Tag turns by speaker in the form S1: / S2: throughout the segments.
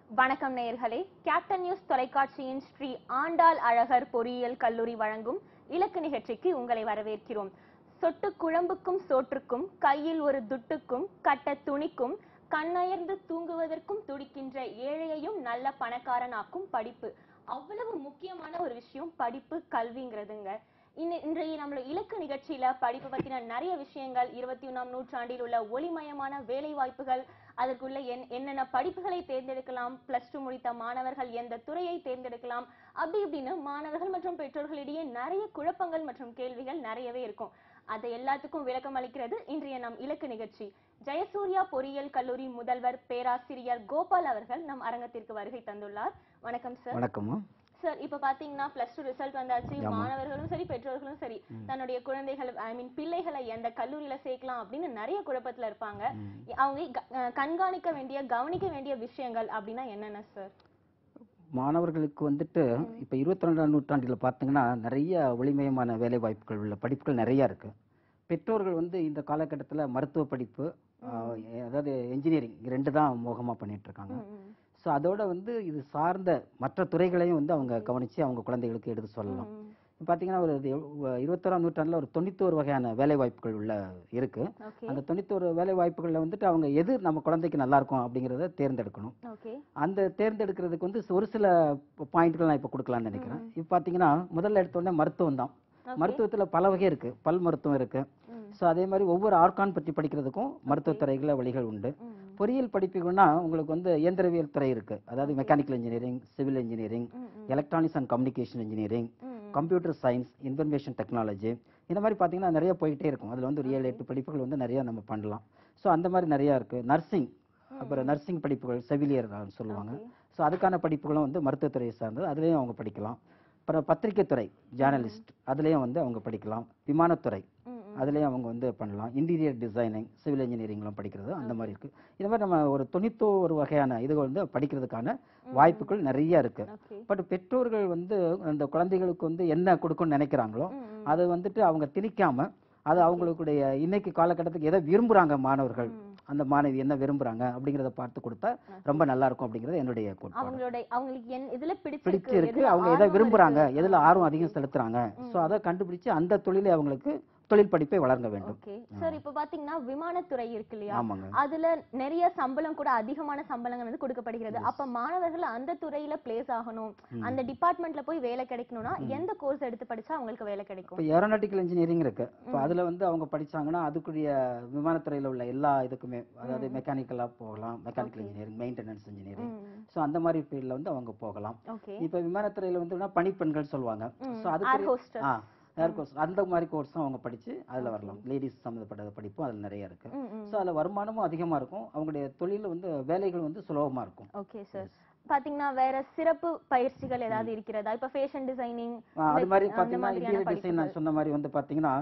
S1: வணக்கம் நேயர்களே captain news தொலைக்காட்சியின் ஸ்ரீ ஆண்டாள் அழகர் பொறியியல் கல்லூரி வழங்கும் இலக்கு நிகழ்ச்சிக்கு உங்களை வரவேற்கிறோம் சொட்டு குழம்புக்கும் சோற்றுக்கும் கையில் ஒரு துட்டுக்கும் கட்ட துணிக்கும் கண்ணயர்ந்து தூங்குவதற்கும் துடிக்கின்ற ஏழையையும் நல்ல பணக்காரனாக்கும் படிப்பு அவ்வளவு முக்கியமான ஒரு விஷயம் படிப்பு கல்விங்கிறதுங்க இன்ன- இன்றைய நம்மளோட இலக்கு நிகழ்ச்சியில படிப்பு பத்தின நிறைய விஷயங்கள் இருபத்தி ஒண்ணாம் நூற்றாண்டில் உள்ள ஒளிமயமான வேலை வாய்ப்புகள் அதற்குள்ள என்- என்னென்ன படிப்புகளை தேர்ந்தெடுக்கலாம் பிளஸ் டூ முடித்த மாணவர்கள் எந்த துறையை தேர்ந்தெடுக்கலாம் அப்படி இப்படின்னு மாணவர்கள் மற்றும் பெற்றோர்களிடையே நிறைய குழப்பங்கள் மற்றும் கேள்விகள் நிறையவே இருக்கும் அதை எல்லாத்துக்கும் விளக்கம் அளிக்கிறது இன்றைய நம் இலக்கு நிகழ்ச்சி ஜெயசூர்யா பொறியியல் கல்லூரி முதல்வர் பேராசிரியர் கோபால் அவர்கள் நம் அரங்கத்திற்கு வருகை தந்துள்ளார் வணக்கம் சார்
S2: வணக்கம்மா
S1: சார் இப்ப பாத்தீங்கன்னா பிளஸ் டூ ரிசல்ட் வந்தாச்சு
S2: ஆமா.
S1: மாணவர்களும் சரி பெற்றோர்களும் சரி தன்னுடைய குழந்தைகள் ஐ மீன் பிள்ளைகளை எந்த கல்லூரியில சேர்க்கலாம் அப்படின்னு நிறைய குழப்பத்துல இருப்பாங்க அவங்க க- அஹ் கண்காணிக்க வேண்டிய கவனிக்க வேண்டிய விஷயங்கள் அப்படின்னா என்னென்ன சார்
S2: மாணவர்களுக்கு வந்துட்டு இப்போ இருபத்தி ரெண்டாம் நூற்றாண்டில் பார்த்தீங்கன்னா நிறைய ஒளிமயமான வேலை வாய்ப்புகள் உள்ள படிப்புகள் நிறைய இருக்கு பெற்றோர்கள் வந்து இந்த காலகட்டத்தில் மருத்துவ படிப்பு ஆஹ், அதாவது என்ஜினியரிங் ரெண்டு தான் மோகமாக பண்ணிட்டு இருக்காங்க ஸோ அதோட வந்து இது சார்ந்த மற்ற துறைகளையும் வந்து அவங்க கவனித்து அவங்க குழந்தைகளுக்கு எடுத்து சொல்லலாம் இப்போ பார்த்தீங்கன்னா ஒரு இருபத்தோராம் நூற்றாண்டில் ஒரு தொண்ணூத்தோரு வகையான வேலை வாய்ப்புகள் உள்ள இருக்கு
S1: ஓகே
S2: அந்த தொண்ணூத்தோரு வேலை வாய்ப்புகளில் வந்துட்டு அவங்க எது நம்ம குழந்தைக்கு நல்லா இருக்கும் அப்படிங்கிறத தேர்ந்தெடுக்கணும்
S1: ஓகே
S2: அந்த தேர்ந்தெடுக்கிறதுக்கு வந்து ஒரு சில பாயிண்ட்கள் நான் இப்போ கொடுக்கலாம்னு நினைக்கிறேன் இப்போ பார்த்தீங்கன்னா முதல்ல எடுத்தோடனே மருத்துவம் தான் மருத்துவத்தில் பல வகை இருக்கு பல் மருத்துவம் இருக்கு ஸோ அதே மாதிரி ஒவ்வொரு ஆர்கான் பற்றி படிக்கிறதுக்கும் மருத்துவத் துறைகளில் வழிகள் உண்டு பொறியியல் படிப்புகள்னா உங்களுக்கு வந்து இயந்திரவியல் துறை இருக்கு அதாவது mechanical engineering civil engineering electronics and communication engineering computer science information technology இந்த மாதிரி பார்த்தீங்கன்னா நிறைய போயிட்டே இருக்கும் அதில் வந்து ஒரு ஏழு எட்டு படிப்புகள் வந்து நிறைய நம்ம பண்ணலாம் ஸோ அந்த மாதிரி நிறையா இருக்கு நர்சிங் அப்புறம் நர்சிங் படிப்புகள் செவிலியர் சொல்லுவாங்க ஸோ அதுக்கான படிப்புகளும் வந்து மருத்துவத்துறையை சார்ந்தது அதுலேயும் அவங்க படிக்கலாம் அப்புறம் பத்திரிகை துறை ஜேர்னலிஸ்ட் அதுலேயும் வந்து அவங்க படிக்கலாம் விமானத்துறை அதுலேயும் அவங்க வந்து பண்ணலாம் இன்டீரியர் டிசைனிங் சிவில் இன்ஜினியரிங்லாம் படிக்கிறது அந்த மாதிரி இருக்கு இந்த மாதிரி நம்ம ஒரு தொண்ணூத்தோரு வகையான இதுகள் வந்து படிக்கிறதுக்கான வாய்ப்புகள் நிறைய இருக்கு
S1: ஓகே
S2: பட் பெற்றோர்கள் வந்து அந்த குழந்தைகளுக்கு வந்து என்ன கொடுக்கணும்னு நினைக்கிறாங்களோ அதை வந்துட்டு அவங்க திணிக்காம அது அவங்களுடைய இன்னைக்கு காலகட்டத்துக்கு எதை விரும்புறாங்க மாணவர்கள் அந்த மாணவி என்ன விரும்புறாங்க அப்படிங்கிறத பார்த்து கொடுத்தா ரொம்ப நல்லா இருக்கும் அப்படிங்கிறது என்னுடைய கோட்பாடு
S1: அவங்களோட அவங்களுக்கு என் இதுல பிடிச்சிருக்கு
S2: பிடிச்சிருக்கு
S1: எதுல
S2: அவங்க எதை
S1: ஆர்வம்
S2: விரும்புறாங்க
S1: இருக்கு.
S2: எதுல ஆர்வம் அதிகம் செலுத்துறாங்க சோ அதை கண்டுபிடிச்சு அந்த தொழிலை அவங்களுக்கு தொழில் படிப்பை வளர்க்க வேண்டும்
S1: ஓகே சார் இப்ப பாத்தீங்கன்னா விமானத்துறை இருக்கு இல்லையா
S2: ஆமாங்க
S1: அதுல நிறைய சம்பளம் கூட அதிகமான சம்பளங்கள் வந்து கொடுக்கப்படுகிறது அப்ப மாணவர்கள் அந்த துறையில பிளேஸ் ஆகணும் அந்த டிபார்ட்மெண்ட்ல போய் வேலை கிடைக்கணும்னா எந்த கோர்ஸ் எடுத்து படிச்சா அவங்களுக்கு வேலை கிடைக்கும்
S2: இப்போ ஏரோநாட்டிக்கல் இன்ஜினியரிங் இருக்கு இப்போ அதுல வந்து அவங்க படிச்சாங்கன்னா அதுக்குரிய விமானத்துறையில உள்ள எல்லா இதுக்குமே அதாவது மெக்கானிக்கலா போகலாம் mechanical engineering maintenance engineering so அந்த மாதிரி ஃபீல்டில் வந்து அவங்க போகலாம்
S1: ஓகே
S2: இப்போ விமானத்துறையில வந்து பணிப்பெண்கள் சொல்லுவாங்க ஸோ
S1: ஏர்
S2: அதுக்கு
S1: ஹோஸ்டர்
S2: ஆ ஏர் கோர்ஸ் அந்த மாதிரி கோர்ஸும் அவங்க படிச்சு அதுல வரலாம் லேடிஸ் சம்மந்தப்பட்ட படிப்பும் அதுல நிறைய இருக்கு ஸோ அதுல வருமானமும் அதிகமா இருக்கும் அவங்களுடைய தொழில வந்து வேலைகள் வந்து சுலபமா இருக்கும்
S1: ஓகே சார் பாத்தீங்கன்னா வேற சிறப்பு பயிற்சிகள் ஏதாவது இருக்கிறதா இப்ப ஃபேஷன் டிசைனிங்
S2: ஆ, அது மாதிரி
S1: அந்த
S2: பாத்தீங்கன்னா
S1: மாதிரியான
S2: இன்டீரியர் டிசைன் நான் சொன்ன மாதிரி வந்து பாத்தீங்கன்னா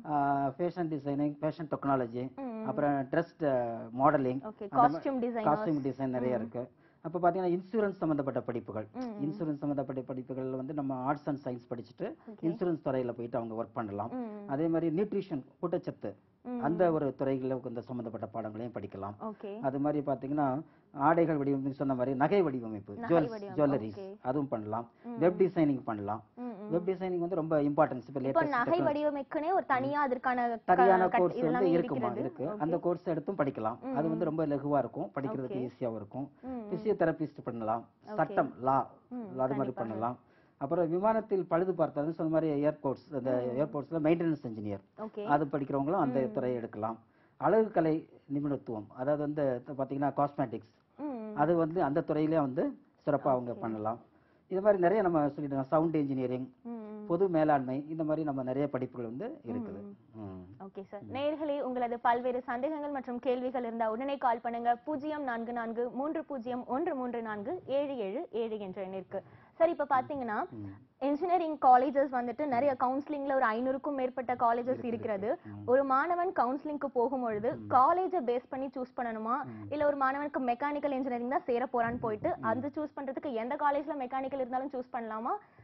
S2: ஃபேஷன் டிசைனிங் ஃபேஷன் டெக்னாலஜி அப்புறம் dress modelling
S1: okay costume design
S2: costume design நிறைய இருக்கு அப்ப பாத்தீங்கன்னா இன்சூரன்ஸ் சம்பந்தப்பட்ட படிப்புகள் இன்சூரன்ஸ் சம்பந்தப்பட்ட படிப்புகள் வந்து நம்ம ஆர்ட்ஸ் அண்ட் சயின்ஸ் படிச்சுட்டு இன்சூரன்ஸ் துறையில போயிட்டு அவங்க ஒர்க் பண்ணலாம் அதே மாதிரி நியூட்ரிஷன் ஊட்டச்சத்து அந்த ஒரு துறைகளில் இந்த சம்பந்தப்பட்ட பாடங்களையும் படிக்கலாம்
S1: ஓகே
S2: அது மாதிரி பாத்தீங்கன்னா ஆடைகள் வடிவமைப்பு சொன்ன மாதிரி நகை வடிவமைப்பு ஜுவல்ஸ் ஜுவல்லரிஸ் அதுவும் பண்ணலாம் வெப் டிசைனிங் பண்ணலாம் வெப் டிசைனிங் வந்து ரொம்ப இம்பார்ட்டன்ஸ் இப்போ
S1: இப்ப
S2: லேட்டஸ்ட்
S1: நகை வடிவமைக்குனே ஒரு தனியா அதற்கான க-
S2: சரியான
S1: கட்-
S2: கோர்ஸ் வந்து
S1: இதெல்லாமே
S2: இருக்குமா
S1: இருக்கிறது
S2: இருக்கு அந்த கோர்ஸ் எடுத்தும் படிக்கலாம் அது வந்து ரொம்ப லகுவா இருக்கும் படிக்கிறதுக்கு ஈஸியாவும் இருக்கும்
S1: ம்,
S2: பிசியோதெரபிஸ்ட் பண்ணலாம் சட்டம் லா அது மாதிரி பண்ணலாம் அப்புறம் விமானத்தில் பழுது பார்த்தது சொன்ன மாதிரி ஏர்போர்ட்ஸ் அந்த ஏர்போர்ட்ஸ்ல மெயின்டெனன்ஸ் இன்ஜினியர்
S1: ஓகே
S2: அது படிக்கிறவங்களும் அந்த துறையை எடுக்கலாம் அழகு கலை நிபுணத்துவம் அதாவது வந்து பாத்தீங்கன்னா காஸ்மெட்டிக்ஸ்
S1: ம்
S2: அது வந்து அந்த துறையிலே வந்து சிறப்பா அவங்க பண்ணலாம் இது மாதிரி நிறைய நம்ம சொல்லிட்டு சவுண்ட் இன்ஜினியரிங்
S1: ம்
S2: பொது மேலாண்மை இந்த மாதிரி நம்ம நிறைய படிப்புகள் வந்து இருக்குது ம்.
S1: ஓகே சார் நேயர்களே உங்களது பல்வேறு சந்தேகங்கள் மற்றும் கேள்விகள் இருந்தா உடனே கால் பண்ணுங்க பூஜ்ஜியம் நான்கு நான்கு மூன்று பூஜ்ஜியம் ஒன்று மூன்று நான்கு ஏழு ஏழு ஏழு என்ற எண்ணிற்கு சார் இப்ப பாத்தீங்கன்னா இன்ஜினியரிங் காலேஜஸ் வந்துட்டு நிறைய கவுன்சிலிங்ல ஒரு ஐநூறுக்கும் மேற்பட்ட காலேஜஸ் இருக்கிறது ஒரு மாணவன் கவுன்சிலிங்க்கு போகும்பொழுது காலேஜை பேஸ் பண்ணி சூஸ் பண்ணணுமா இல்ல ஒரு மாணவனுக்கு மெக்கானிக்கல் இன்ஜினியரிங் தான் சேர போறான்னு போயிட்டு அந்த சூஸ் பண்றதுக்கு எந்த காலேஜ்ல மெக்கானிக்கல் இருந்தாலும் சூஸ் பண்ணலாமா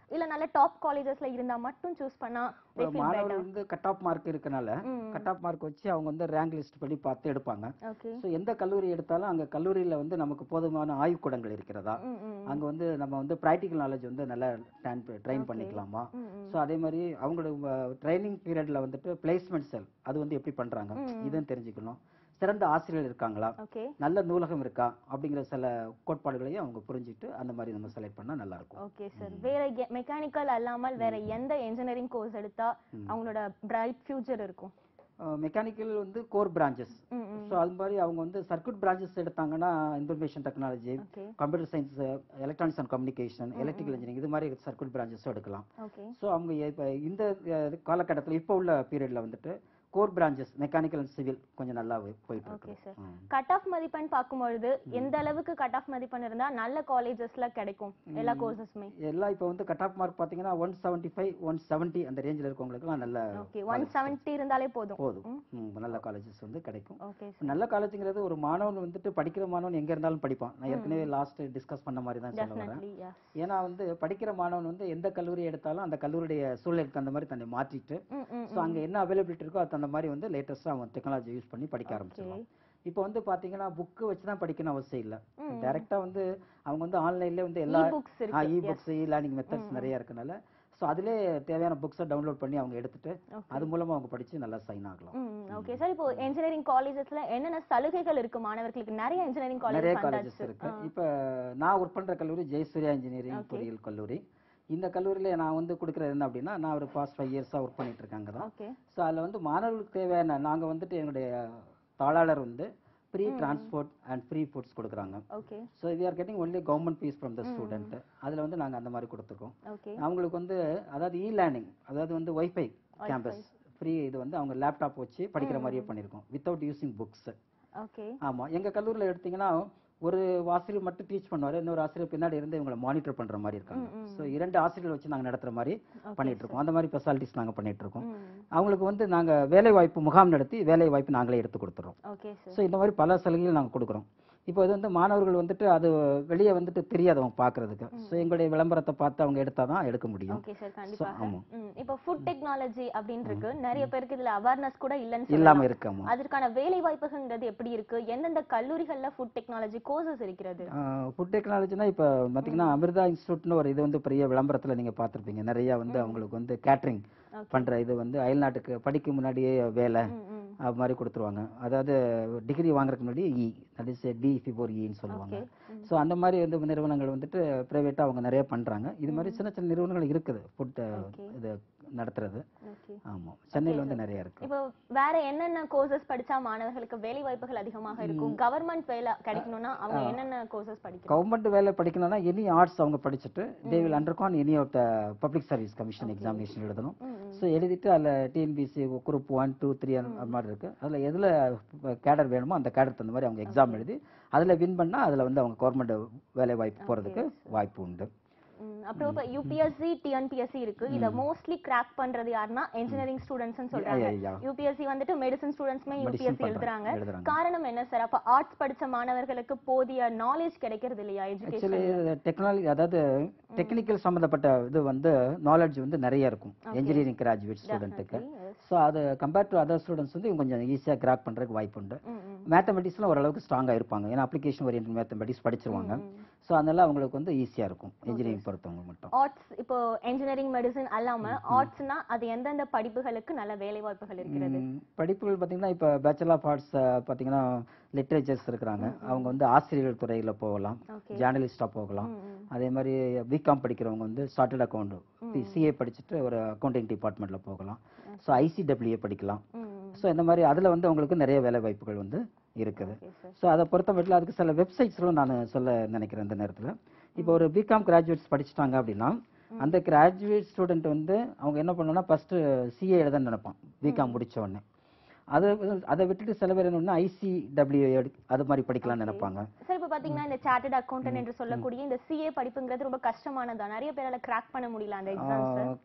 S1: இல்ல நல்ல டாப் காலேஜஸ்ல இருந்தா மட்டும் சூஸ் பண்ணா they feel
S2: மாணவர்கள்
S1: better
S2: வந்து கட் ஆஃப் மார்க் இருக்கனால
S1: ம்
S2: கட் ஆஃப் மார்க் வச்சு அவங்க வந்து ரேங்க் லிஸ்ட் படி பார்த்து எடுப்பாங்க
S1: ஓகே
S2: ஸோ எந்த கல்லூரி எடுத்தாலும் அங்க கல்லூரியில வந்து நமக்கு போதுமான ஆய்வுக்கூடங்கள் இருக்கிறதா
S1: ம் ம்
S2: அங்க வந்து நம்ம வந்து ப்ராக்டிக்கல் நாலேஜ் வந்து நல்லா ட்ரெயின் பண்ணிக்கலாமா
S1: ம் ம்
S2: ஸோ அதே மாதிரி அவங்களோட ட்ரைனிங் பீரியட்ல வந்துட்டு பிளேஸ்மெண்ட் செல் அது வந்து எப்படி பண்றாங்க
S1: ம், ம்.
S2: இதுன்னு தெரிஞ்சுக்கணும் சிறந்த ஆசிரியர்கள் இருக்காங்களா
S1: ஓகே
S2: நல்ல நூலகம் இருக்கா அப்படிங்கிற சில கோட்பாடுகளையும் அவங்க புரிஞ்சுட்டு அந்த மாதிரி நம்ம செலக்ட் பண்ணா நல்லா இருக்கும்
S1: ஓகே சார் வேற மெக்கானிக்கல் அல்லாமல் வேற எந்த இன்ஜினியரிங் கோர்ஸ் எடுத்தா அவங்களோட பிரைட் ஃபியூச்சர் இருக்கும்
S2: மெக்கானிக்கல் வந்து கோர் பிரான்ச்சஸ்
S1: ம் ம்
S2: ஸோ அது மாதிரி அவங்க வந்து சர்க்யூட் பிரான்ச்சஸ் எடுத்தாங்கன்னா information technology
S1: okay
S2: computer science electronics and communication electrical engineering இது மாதிரி சர்க்யூட் பிரான்ச்சஸும் எடுக்கலாம்
S1: ஓகே
S2: ஸோ அவங்க இப்போ இந்த காலகட்டத்தில் இப்போ உள்ள பீரியட்ல வந்துட்டு core branches mechanical and civil கொஞ்சம் நல்லா போயிட்டு
S1: ஓகே
S2: இருக்கு
S1: சார்
S2: ம்.
S1: கட் ஆஃப் மதிப்பெண் பார்க்கும்பொழுது எந்த அளவுக்கு கட் ஆஃப் மதிப்பெண் இருந்தா நல்ல காலேஜஸ்ல கிடைக்கும் எல்லா கோர்சஸுமே
S2: எல்லாம் இப்போ வந்து கட் ஆஃப் மார்க் பார்த்தீங்கன்னா one seventy five one seventy அந்த ரேஞ்சில் இருக்கவங்களுக்குலாம் நல்ல
S1: ஓகே ஒன் செவன்ட்டி இருந்தாலே போதும்
S2: போதும் ம், நல்ல காலேஜஸ் வந்து கிடைக்கும்
S1: ஓகே
S2: நல்ல காலேஜுங்கிறது ஒரு மாணவன் வந்துட்டு படிக்கிற மாணவன் எங்க இருந்தாலும் படிப்பான் நான் ஏற்கனவே லாஸ்ட் டிஸ்கஸ் பண்ண மாதிரி தான் சொல்ல வரேன்
S1: டெஃபினெட்லி யா
S2: ஏன்னா வந்து படிக்கிற மாணவன் வந்து எந்த கல்லூரி எடுத்தாலும் அந்த கல்லூரியுடைய சூழலுக்கு தகுந்த மாதிரி தன்னை மாற்றிட்டு
S1: ம் ம்
S2: ஸோ அங்க என்ன அவைலபிலிட்டி இருக்கோ அது தகுந்த மாதிரி வந்து லேட்டஸ்ட்டாக அவன் டெக்னாலஜி யூஸ் பண்ணி படிக்க ஆரம்பிச்சிருவான் இப்போ வந்து பாத்தீங்கன்னா புக்கு வச்சு தான் படிக்கணும் அவசியம் இல்லை
S1: ம்.
S2: டைரெக்டாக வந்து அவங்க வந்து ஆன்லைன்லேயே வந்து எல்லா
S1: புக்ஸ்
S2: இ
S1: இருக்கு
S2: புக்ஸ் இ லேர்னிங் மெத்தட்ஸ் நிறைய இருக்கனால ஸோ அதிலே தேவையான புக்ஸை டவுன்லோட் பண்ணி அவங்க எடுத்துட்டு
S1: Okay.
S2: அது மூலமா அவங்க படிச்சு நல்லா சைன் ஆகலாம்
S1: ஓகே சார் இப்போ இன்ஜினியரிங் காலேஜஸ்ல என்னென்ன சலுகைகள் இருக்கு மாணவர்களுக்கு நிறைய இன்ஜினியரிங்
S2: நிறைய
S1: காலேஜஸ்
S2: காலேஜஸ்
S1: வந்தாச்சு
S2: இருக்கு இப்போ நான் ஒர்க் பண்ற கல்லூரி ஜெயசூர்யா இன்ஜினியரிங் பொறியியல் கல்லூரி இந்த கல்லூரியில நான் வந்து கொடுக்குறது என்ன அப்படின்னா நான் ஒரு பாஸ்ட் ஃபைவ் இயர்ஸாக ஒர்க் பண்ணிட்டு இருக்காங்க தான்
S1: ஓகே
S2: ஸோ அதில் வந்து மாணவர்களுக்கு தேவையான நாங்க வந்துட்டு எங்களுடைய தாளாளர் வந்து free transport and free foods கொடுக்குறாங்க
S1: okay
S2: so we are getting only government fees from the student அதில் வந்து நாங்க அந்த மாதிரி கொடுத்துருக்கோம்
S1: ஓகே
S2: அவங்களுக்கு வந்து அதாவது இ லேர்னிங் அதாவது வந்து ஒய்ஃபை கேம்பஸ் ஃப்ரீ இது வந்து அவங்க லேப்டாப் வச்சு படிக்கிற மாதிரியே பண்ணியிருக்கோம் வித்தவுட் யூசிங் புக்ஸ்
S1: ஓகே
S2: ஆமா எங்க கல்லூரியில் எடுத்தீங்கன்னா ஒரு ஆசிரியர் மட்டும் டீச் பண்ணுவாரு இன்னொரு ஆசிரியர் பின்னாடி இருந்து இவங்களை மானிட்டர் பண்ற மாதிரி இருக்காங்க ஸோ இரண்டு ஆசிரியர்கள் வச்சு நாங்க நடத்துற மாதிரி பண்ணிட்டு இருக்கோம் அந்த மாதிரி ஃபெசாலிட்டிஸ் நாங்க பண்ணிட்டு இருக்கோம் அவங்களுக்கு வந்து நாங்க வேலை வாய்ப்பு முகாம் நடத்தி வேலை வாய்ப்பு நாங்களே எடுத்து கொடுத்துறோம்
S1: ஓகே சார்
S2: ஸோ இந்த மாதிரி பல சலுகைகள் நாங்க கொடுக்குறோம் இப்போ இது வந்து மாணவர்கள் வந்துட்டு அது வெளியே வந்துட்டு தெரியாது அவங்க பார்க்கறதுக்கு ஸோ எங்களுடைய விளம்பரத்தை பார்த்து அவங்க எடுத்தாதான் எடுக்க முடியும்
S1: ஓகே சார் கண்டிப்பாக
S2: ஆமா.
S1: ம், இப்போ ஃபுட் டெக்னாலஜி அப்படின்னு இருக்கு நிறைய பேருக்கு இதுல அவேர்னஸ் கூட இல்லைன்னு
S2: இல்லாம
S1: சொல்லலாம்
S2: இருக்காமா
S1: அதற்கான வேலை வாய்ப்புகள்ன்றது எப்படி இருக்கு எந்தெந்த கல்லூரிகள்ல ஃபுட் டெக்னாலஜி கோர்சஸ் இருக்கிறது
S2: ஃபுட் டெக்னாலஜினா இப்போ பார்த்தீங்கன்னா அமிர்தா இன்ஸ்டியூட்னு ஒரு இது வந்து பெரிய விளம்பரத்துல நீங்க பார்த்திருப்பீங்க நிறைய வந்து அவங்களுக்கு வந்து கேட்டரிங்
S1: Okay.
S2: பண்ற இது வந்து அயல்நாட்டுக்கு படிக்க முன்னாடியே வேலை
S1: ம், ம்.
S2: அது மாதிரி கொடுத்துருவாங்க அதாவது டிகிரி வாங்குறதுக்கு முன்னாடி இ தட் இஸ் டி ஃபிபோர் இன்னு சொல்லுவாங்க
S1: Okay. ம்.
S2: ஸோ அந்த மாதிரி வந்து நிறுவனங்கள் வந்துட்டு ப்ரைவேட்டாக அவங்க நிறைய பண்றாங்க இது மாதிரி சின்ன சின்ன நிறுவனங்கள் இருக்குது ஃபுட்
S1: Okay.
S2: இது நடத்துறது
S1: ஓகே
S2: ஆமா சென்னையில் வந்து நிறைய இருக்கு
S1: இப்போ வேற என்னென்ன கோர்சஸ் படிச்சா மாணவர்களுக்கு வேலை வாய்ப்புகள் அதிகமாக இருக்கும் கவர்மெண்ட் வேலை கிடைக்கணும்னா அவங்க என்னென்ன கோர்சஸ் படிக்கணும்
S2: கவர்மெண்ட் வேலை படிக்கணும்னா எனி ஆர்ட்ஸ் அவங்க படிச்சுட்டு they will undergone any of the public service commission examination எழுதணும்
S1: ம், ம்.
S2: ஸோ எழுதிட்டு அதில் TNPSC group one two three அந்த மாதிரி இருக்கு அதில் எதில் கேடர் வேணுமோ அந்த கேடர் தகுந்த மாதிரி அவங்க எக்ஸாம் எழுதி அதில் வின் பண்ணா அதில் வந்து அவங்க கவர்மெண்ட் வேலை வாய்ப்பு போகிறதுக்கு வாய்ப்பு உண்டு
S1: ம், அப்புறம் இப்ப யூபிஎஸ்சி டிஎன்பிஎஸ்சி இருக்கு இத மோஸ்ட்லி கிராக் பண்றது யாருன்னா இன்ஜினியரிங் ஸ்டூடெண்ட்ஸ் சொல்றாங்க
S2: Yeah, yeah.
S1: யூபிஎஸ்சி வந்துட்டு மெடிசன் ஸ்டூடெண்ட்ஸ்மே
S2: Medicine
S1: யூபிஎஸ்சி
S2: பண்றாங்க,
S1: எழுதுறாங்க
S2: எழுதுறாங்க.
S1: காரணம் என்ன சார் அப்ப ஆர்ட்ஸ் படிச்ச மாணவர்களுக்கு போதிய நாலேஜ் கிடைக்கிறது இல்லையா எஜுகேஷன்
S2: ஆக்சுவலி டெக்னாலஜி அதாவது டெக்னிக்கல் சம்மந்தப்பட்ட இது வந்து நாலேஜ் வந்து நிறைய இருக்கும் இன்ஜினியரிங் கிராஜுவேட் ஸ்டூடெண்ட்டுக்கு ஸோ அது கம்பேர்ட் டு அதர் ஸ்டூடெண்ட்ஸ் வந்து இவங்க கொஞ்சம் ஈஸியாக கிராக் பண்ணுறதுக்கு வாய்ப்பு உண்டு மேத்தமெட்டிக்ஸ்லாம் ஓரளவுக்கு ஸ்ட்ராங்காக இருப்பாங்க ஏன்னா அப்ளிகேஷன் ஓரியன்ட் மேத்தமெட்டிக்ஸ் படிச்சிருவாங்க ஸோ அதனால அவங்களுக்கு வந்து ஈஸியாக இருக்கும் இன்ஜினியரிங் பொறுத்தவங்க மட்டும்
S1: ஆர்ட்ஸ் இப்போ இன்ஜினியரிங் மெடிசன் அல்லாம ஆர்ட்ஸ்னா அது எந்தெந்த படிப்புகளுக்கு நல்ல வேலை வாய்ப்புகள் இருக்கிறது
S2: ம், படிப்புகள் பார்த்தீங்கன்னா இப்போ பேச்சுலர் ஆஃப் ஆர்ட்ஸ் பார்த்தீங்கன்னா லிட்ரேச்சர்ஸ் இருக்கிறாங்க அவங்க வந்து ஆசிரியர்கள் துறையில் போகலாம்
S1: ஓகே
S2: ஜேர்னலிஸ்டாக போகலாம் அதே மாதிரி பிகாம் படிக்கிறவங்க வந்து சார்ட்டர்ட் அக்கௌண்ட் சிஏ படிச்சுட்டு ஒரு அக்கௌண்டிங் டிபார்ட்மெண்ட்டில் போகலாம் ஸோ ஐசிடபிள்யூஏ படிக்கலாம் ஸோ இந்த மாதிரி அதில் வந்து அவங்களுக்கு நிறைய வேலை வாய்ப்புகள் வந்து இருக்குது
S1: ஓகே சார்
S2: ஸோ அதை பொறுத்த மட்டும் அதுக்கு சில வெப்சைட்ஸ்லும் நான் சொல்ல நினைக்கிறேன் இந்த நேரத்தில் இப்போ ஒரு பிகாம் கிராஜுவேட்ஸ் படிச்சிட்டாங்க அப்படின்னா அந்த கிராஜுவேட் ஸ்டூடெண்ட் வந்து அவங்க என்ன பண்ணணும்னா ஃபஸ்ட்டு சிஏ எழுதன்னு நினைப்பான் பிகாம் முடிச்ச உடனே அதை அதை விட்டுட்டு சில பேர் என்ன ஐசிடபிள்யூ அது மாதிரி படிக்கலாம்னு நினைப்பாங்க
S1: சார் இப்ப பாத்தீங்கன்னா இந்த சார்ட்டர்ட் அக்கௌண்டன்ட் என்று சொல்லக்கூடிய இந்த சிஏ படிப்புங்கிறது ரொம்ப கஷ்டமானதா நிறைய பேரால கிராக் பண்ண முடியல அந்த எக்ஸாம்ஸ்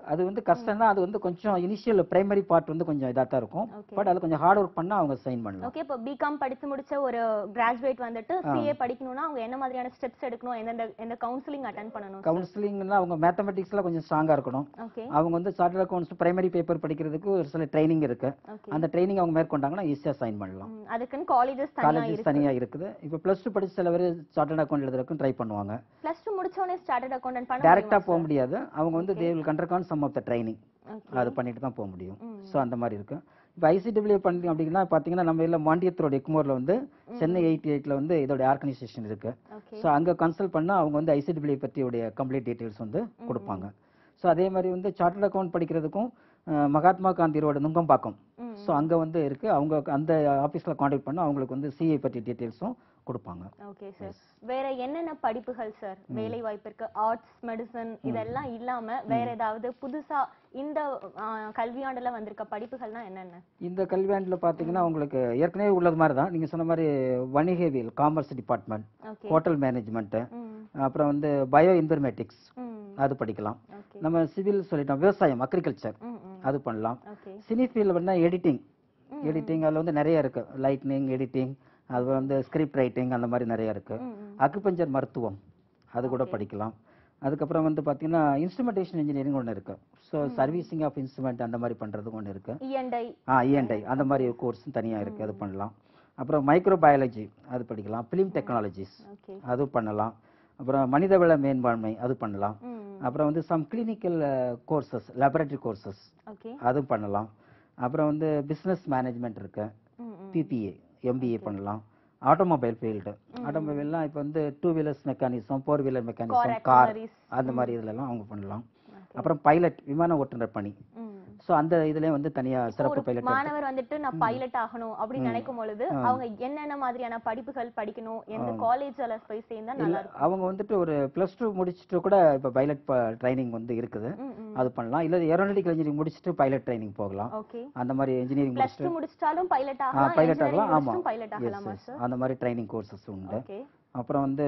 S2: அது வந்து கஷ்டம் தான் அது வந்து கொஞ்சம் இனிஷியல் பிரைமரி பார்ட் வந்து கொஞ்சம் இதாக தான் இருக்கும்
S1: Okay.
S2: பட் அது கொஞ்சம் ஹார்ட் ஒர்க் பண்ணா அவங்க சைன் பண்ணலாம்
S1: ஓகே இப்போ பிகாம் படிச்சு முடிச்ச ஒரு கிராஜுவேட் வந்துட்டு சிஏ படிக்கணும்னா அவங்க என்ன மாதிரியான ஸ்டெப்ஸ் எடுக்கணும் எந்தெந்த எந்த கவுன்சிலிங் அட்டன் பண்ணணும்
S2: கவுன்சிலிங்னா அவங்க மேத்தமெட்டிக்ஸ்ல கொஞ்சம் ஸ்ட்ராங்கா இருக்கணும்
S1: ஓகே
S2: அவங்க வந்து சார்ட்டர் அக்கௌண்ட்ஸ் பிரைமரி பேப்பர் படிக்கிறதுக்கு ஒரு சில ட்ரைனிங் இருக்கு
S1: ஓகே
S2: அந்த ட்ரைனிங் அவங்க மேற்கொண்டாங்கன்னா ஈஸியா சைன் பண்ணலாம்
S1: அதுக்குன்னு காலேஜஸ் தனியா
S2: காலேஜஸ்
S1: இருக்கு
S2: தனியா இருக்குது இப்போ ப்ளஸ் டூ படிச்ச சில பேர் சார்ட்டர்ட் அக்கௌண்ட் எழுதுறதுக்கும் ட்ரை பண்ணுவாங்க
S1: பிளஸ் டூ முடிச்ச உடனே ஸ்டார்டட் அக்கௌண்டன்ட் பண்ண
S2: டைரக்டா போக முடியாது அவங்க வந்து they will undergone some of the training
S1: okay
S2: அது பண்ணிட்டு தான் போக முடியும்
S1: ம்.
S2: ஸோ அந்த மாதிரி இருக்கு இப்போ ஐசிடபிள்யூ பண்ணி அப்படின்னா பார்த்தீங்கன்னா நம்ம இல்லை மாண்டியத்தோட எக்மோரில் வந்து சென்னை எயிட்டி எயிட்டில் வந்து இதோட ஆர்கனைசேஷன் இருக்கு
S1: ஓகே
S2: ஸோ அங்கே கன்சல்ட் பண்ணால் அவங்க வந்து ஐசிடபிள்யூ பற்றியுடைய கம்ப்ளீட் டீட்டெயில்ஸ் வந்து கொடுப்பாங்க ஸோ அதே மாதிரி வந்து சார்ட்டர்ட் அக்கௌண்ட் படிக்கிறதுக்கும் அஹ், மகாத்மா காந்தியோட நுங்கம்பாக்கம்
S1: ம்
S2: ஸோ அங்கே வந்து இருக்கு அவங்க அந்த ஆஃபீஸில் காண்டாக்ட் பண்ணால் அவங்களுக்கு வந்து சிஏ பற்றி டீட்டெயில்ஸும் கொடுப்பாங்க
S1: ஓகே சார் வேற என்னென்ன படிப்புகள் சார் வேலை வாய்ப்பிற்கு ஆர்ட்ஸ் மெடிசன் இதெல்லாம் இல்லாம வேற ஏதாவது புதுசா இந்த ஆ, கல்வியாண்டுல வந்திருக்க படிப்புகள்னா என்னென்ன
S2: இந்த கல்வியாண்டில் பார்த்தீங்கன்னா உங்களுக்கு ஏற்கனவே உள்ளது மாதிரி தான் நீங்கள் சொன்ன மாதிரி வணிகவியல் commerce department
S1: okay
S2: hotel management
S1: ம்
S2: அப்புறம் வந்து பயோ இன்ஃபர்மேட்டிக்ஸ்
S1: ம்
S2: அது படிக்கலாம்
S1: ஓகே
S2: நம்ம சிவில் சொல்லிட்டோம் விவசாயம் அக்ரிகல்ச்சர்
S1: ம் ம்
S2: அது பண்ணலாம்
S1: ஓகே
S2: சினி ஃபீல்டில் பண்ணால் எடிட்டிங் எடிட்டிங் அதில் வந்து நிறைய இருக்கு லைட்னிங் எடிட்டிங் அது வந்து ஸ்கிரிப்ட் ரைட்டிங் அந்த மாதிரி நிறைய இருக்கு
S1: ம் ம்
S2: அக்குபஞ்சர் மருத்துவம் அது கூட படிக்கலாம் அதுக்கப்புறம் வந்து பார்த்தீங்கன்னா இன்ஸ்ட்ருமெண்டேஷன் இன்ஜினியரிங் ஒன்று இருக்கு ஸோ சர்வீசிங் ஆஃப் இன்ஸ்ட்ருமெண்ட் அந்த மாதிரி பண்ணுறதுக்கு ஒன்று இருக்கு
S1: இஎன்ஐ
S2: ஆ இஎன்ஐ அந்த மாதிரி கோர்ஸும் தனியாக இருக்கு அது பண்ணலாம் அப்புறம் மைக்ரோ பயாலஜி அது படிக்கலாம் ஃபிலிம் டெக்னாலஜிஸ்
S1: ஓகே
S2: அது பண்ணலாம் அப்புறம் மனிதவள மேம்பான்மை அது பண்ணலாம்
S1: ம்
S2: அப்புறம் வந்து some clinical courses laboratory courses
S1: okay
S2: அதுவும் பண்ணலாம் அப்புறம் வந்து பிஸ்னஸ் மேனேஜ்மெண்ட் இருக்கு
S1: ம் ம்
S2: பிபிஏ எம்பிஏ பண்ணலாம் ஆட்டோமொபைல் ஃபீல்டு ஆட்டோமொபைல்லாம் இப்போ வந்து two wheelers mechanism four wheeler
S1: car
S2: mechanism car
S1: accessories
S2: அந்த மாதிரி இதுலலாம் அவங்க பண்ணலாம் அப்புறம் பைலட் விமான ஓட்டுநர் பணி
S1: ம்
S2: ஸோ அந்த இதுலயும் வந்து தனியா சிறப்பு பைலட்
S1: மாணவர் வந்துட்டு நான் பைலட் ஆகணும் அப்படின்னு நினைக்கும் பொழுது அவங்க என்னென்ன மாதிரியான படிப்புகள் படிக்கணும் எந்த காலேஜ்ல போய் சேர்ந்தா நல்லா இருக்கும்
S2: அவங்க வந்துட்டு ஒரு ப்ளஸ் டூ முடிச்சுட்டு கூட இப்போ பைலட் ட்ரைனிங் வந்து இருக்குது
S1: ம் ம்
S2: அது பண்ணலாம் இல்லை ஏரோநாட்டிக்கல் இன்ஜினியரிங் முடிச்சுட்டு பைலட் ட்ரைனிங் போகலாம்
S1: ஓகே
S2: அந்த மாதிரி இன்ஜினியரிங்
S1: பிளஸ் டூ முடிச்சிட்டாலும் பைலட் ஆகலாம்
S2: பைலட் ஆகலாம் ஆமா
S1: பைலட் ஆகலாமா
S2: Yes, yes.
S1: சார்
S2: அந்த மாதிரி ட்ரைனிங் கோர்சஸ் உண்டு
S1: ஓகே
S2: அப்புறம் வந்து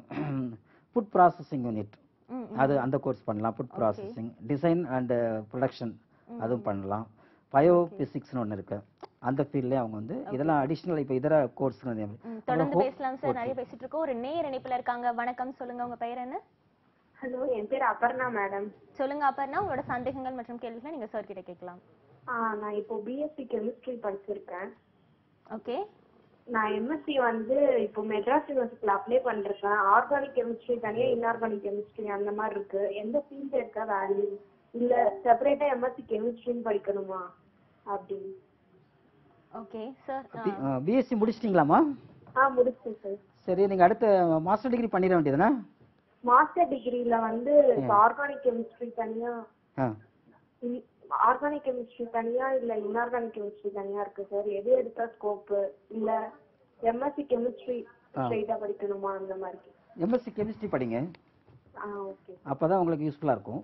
S2: ஃபுட் ப்ராசஸிங் யூனிட்
S1: ம்
S2: அது அந்த கோர்ஸ் பண்ணலாம் food processing design and production அதுவும் பண்ணலாம் பயோ பிசிக்ஸ்னு ஒன்று இருக்கு அந்த ஃபீல்ட்லேயே அவங்க வந்து இதெல்லாம் அடிஷ்னல் இப்போ இதர கோர்ஸ்
S1: ம், தொடர்ந்து பேசலாம் சார் நிறைய பேசிட்டு இருக்கோம் ஒரு நேர் இணைப்புல இருக்காங்க வணக்கம் சொல்லுங்க உங்க பெயர் என்ன
S3: ஹலோ என் பேர் அபர்ணா மேடம்
S1: சொல்லுங்க அப்பர்னா உங்களோட சந்தேகங்கள் மற்றும் கேள்விகளை நீங்க சார் கிட்ட கேட்கலாம்
S3: ஆ நான் இப்போ பிஎஸ்சி கெமிஸ்ட்ரி படிச்சிருக்கேன்
S1: ஓகே
S3: நான் எம்எஸ்சி வந்து இப்போ மெட்ராஸ் யூனிவர்சிட்டியில் அப்ளை பண்ணிருக்கேன் ஆர்கானிக் கெமிஸ்ட்ரி தனியா இன்ஆர்கானிக் கெமிஸ்ட்ரி அந்த மாதிரி இருக்கு எந்த ஃபீல்டு இருக்கா வேல்யூ இல்ல செப்பரேட்டா எம்எஸ்சி கெமிஸ்ட்ரின்னு படிக்கணுமா அப்படி
S1: ஓகே சார்
S2: பிஎஸ்சி முடிச்சிட்டிங்களாமா
S3: ஆ முடிச்சேன் சார்
S2: சரி நீங்கள் அடுத்த மாஸ்டர் டிகிரி பண்ணிட வேண்டியதுனா
S3: மாஸ்டர் டிகிரில வந்து இப்போ ஆர்கானிக் கெமிஸ்ட்ரி தனியா
S2: ஆ
S3: ஆர்கானிக் கெமிஸ்ட்ரி தனியா இல்ல இன்ஆர்கானிக் கெமிஸ்ட்ரி தனியா இருக்கு சார் எது எடுத்தா ஸ்கோப்பு இல்ல எம்எஸ்சி கெமிஸ்ட்ரி ஸ்ட்ரைட்டா படிக்கணுமா அந்த மாதிரி
S2: எம்எஸ்சி கெமிஸ்ட்ரி படிங்க
S3: ஆ ஓகே
S2: அப்போ தான் உங்களுக்கு யூஸ்ஃபுல்லாக இருக்கும்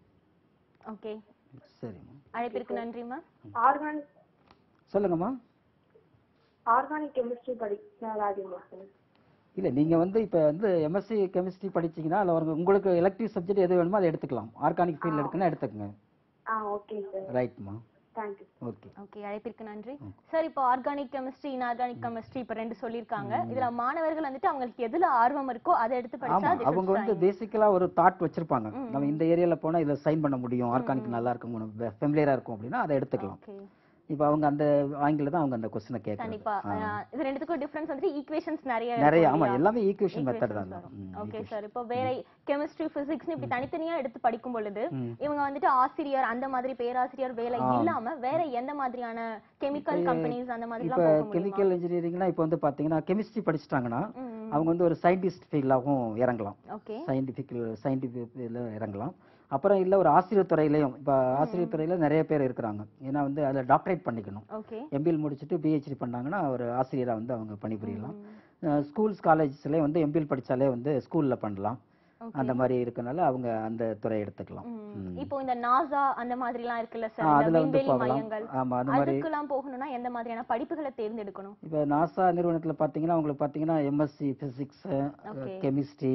S1: ஓகே
S2: சரிம்மா
S1: அழைப்பிற்கு நன்றிமா
S3: ஆர்கானிக்
S2: சொல்லுங்கம்மா
S3: ஆர்கானிக் கெமிஸ்ட்ரி படிச்சா வேல்யூமா சார்
S2: இல்லை நீங்கள் வந்து இப்போ வந்து எம்எஸ்சி கெமிஸ்ட்ரி படிச்சீங்கன்னா அதில் ஒரு உங்களுக்கு எலக்டிவ் சப்ஜெக்ட் எது வேணுமோ அதை எடுத்துக்கலாம் ஆர்கானிக் ஃபீல்டு எடுக்குன்னா எடுத்துக்கங்க
S3: ஆ ஓகே சார்
S2: ரைட்மா
S3: தேங்க்யூ
S2: ஓகே
S1: ஓகே அழைப்பிற்கு நன்றி சார் இப்போ ஆர்கானிக் கெமிஸ்ட்ரி இன்ஆர்கானிக் கெமிஸ்ட்ரி இப்போ ரெண்டு சொல்லியிருக்காங்க இதுல மாணவர்கள் வந்துட்டு அவங்களுக்கு எதுல ஆர்வம் இருக்கோ அதை எடுத்து படிச்சா
S2: ஆமா
S1: they should
S2: அவங்க வந்து
S1: sign.
S2: பேசிக்கலா ஒரு தாட் வச்சிருப்பாங்க நம்ம இந்த ஏரியால போனா இதுல சைன் பண்ண முடியும் ஆர்கானிக் நல்லா இருக்கும் ஃபெமிலியரா இருக்கும் அப்படின்னா அதை எடுத்துக்கலாம்
S1: ஓகே
S2: இப்போ அவங்க அந்த ஆங்கில தான் அவங்க அந்த கொஸ்டினை கேட்கறாங்க
S1: கண்டிப்பா அஹ், இது ரெண்டுத்துக்கும் டிஃபரன்ஸ் வந்துட்டு ஈக்குவேஷன்ஸ் நிறைய
S2: நிறைய
S1: இருக்கும்
S2: ஆமா
S1: இல்லையா?
S2: எல்லாமே ஈக்குவேஷன் மெத்தட் தான்
S1: Equations
S2: ம்,
S1: ஓகே
S2: equation.
S1: சார் இப்போ வேற கெமிஸ்ட்ரி பிசிக்ஸ் இப்படி தனித்தனியா எடுத்து படிக்கும் பொழுது
S2: ம்.
S1: இவங்க வந்துட்டு ஆசிரியர் அந்த மாதிரி பேராசிரியர் வேலை இல்லாம வேற எந்த மாதிரியான கெமிக்கல் கம்பெனிஸ் அந்த மாதிரி
S2: இப்போ
S1: எல்லாம் போக முடியுமா
S2: கெமிக்கல் இன்ஜினியரிங்னா இப்போ வந்து பாத்தீங்கன்னா கெமிஸ்ட்ரி படிச்சிட்டாங்கன்னா
S1: ம், ம்.
S2: அவங்க வந்து ஒரு சயின்டிஸ்ட் ஃபீல்டாகவும் இறங்கலாம்
S1: ஓகே
S2: சயின்டிஃபிக் சயின்டிஃபிக் இதில் இறங்கலாம் அப்புறம் இல்லை ஒரு ஆசிரியர் துறையிலையும் இப்போ ஆசிரியர் துறையில நிறைய பேர் இருக்கிறாங்க ஏன்னா வந்து அதில் டாக்டரேட் பண்ணிக்கணும்
S1: ஓகே
S2: எம்பிஎல் முடிச்சுட்டு பிஹெச்டி பண்ணாங்கன்னா ஒரு ஆசிரியரா வந்து அவங்க பணிபுரியலாம் ஸ்கூல்ஸ் காலேஜஸ்லேயே வந்து எம்பிஎல் படிச்சாலே வந்து ஸ்கூல்ல பண்ணலாம் அந்த மாதிரி இருக்கனால அவங்க அந்த துறை எடுத்துக்கலாம்
S1: ம். இப்போ இந்த நாசா அந்த மாதிரி எல்லாம் இருக்குல்ல
S2: ஆ,
S1: சார் இந்த
S2: அதுல வந்து
S1: விண்வெளி
S2: போகலாம்
S1: மையங்கள்
S2: ஆமா அந்த மாதிரி
S1: அதுக்கெல்லாம் போகணும்னா எந்த மாதிரியான படிப்புகளை தேர்ந்தெடுக்கணும்
S2: இப்போ நாசா நிறுவனத்துல பாத்தீங்கன்னா உங்களுக்கு பாத்தீங்கன்னா எம்எஸ்சி பிசிக்ஸ்
S1: Okay.
S2: கெமிஸ்ட்ரி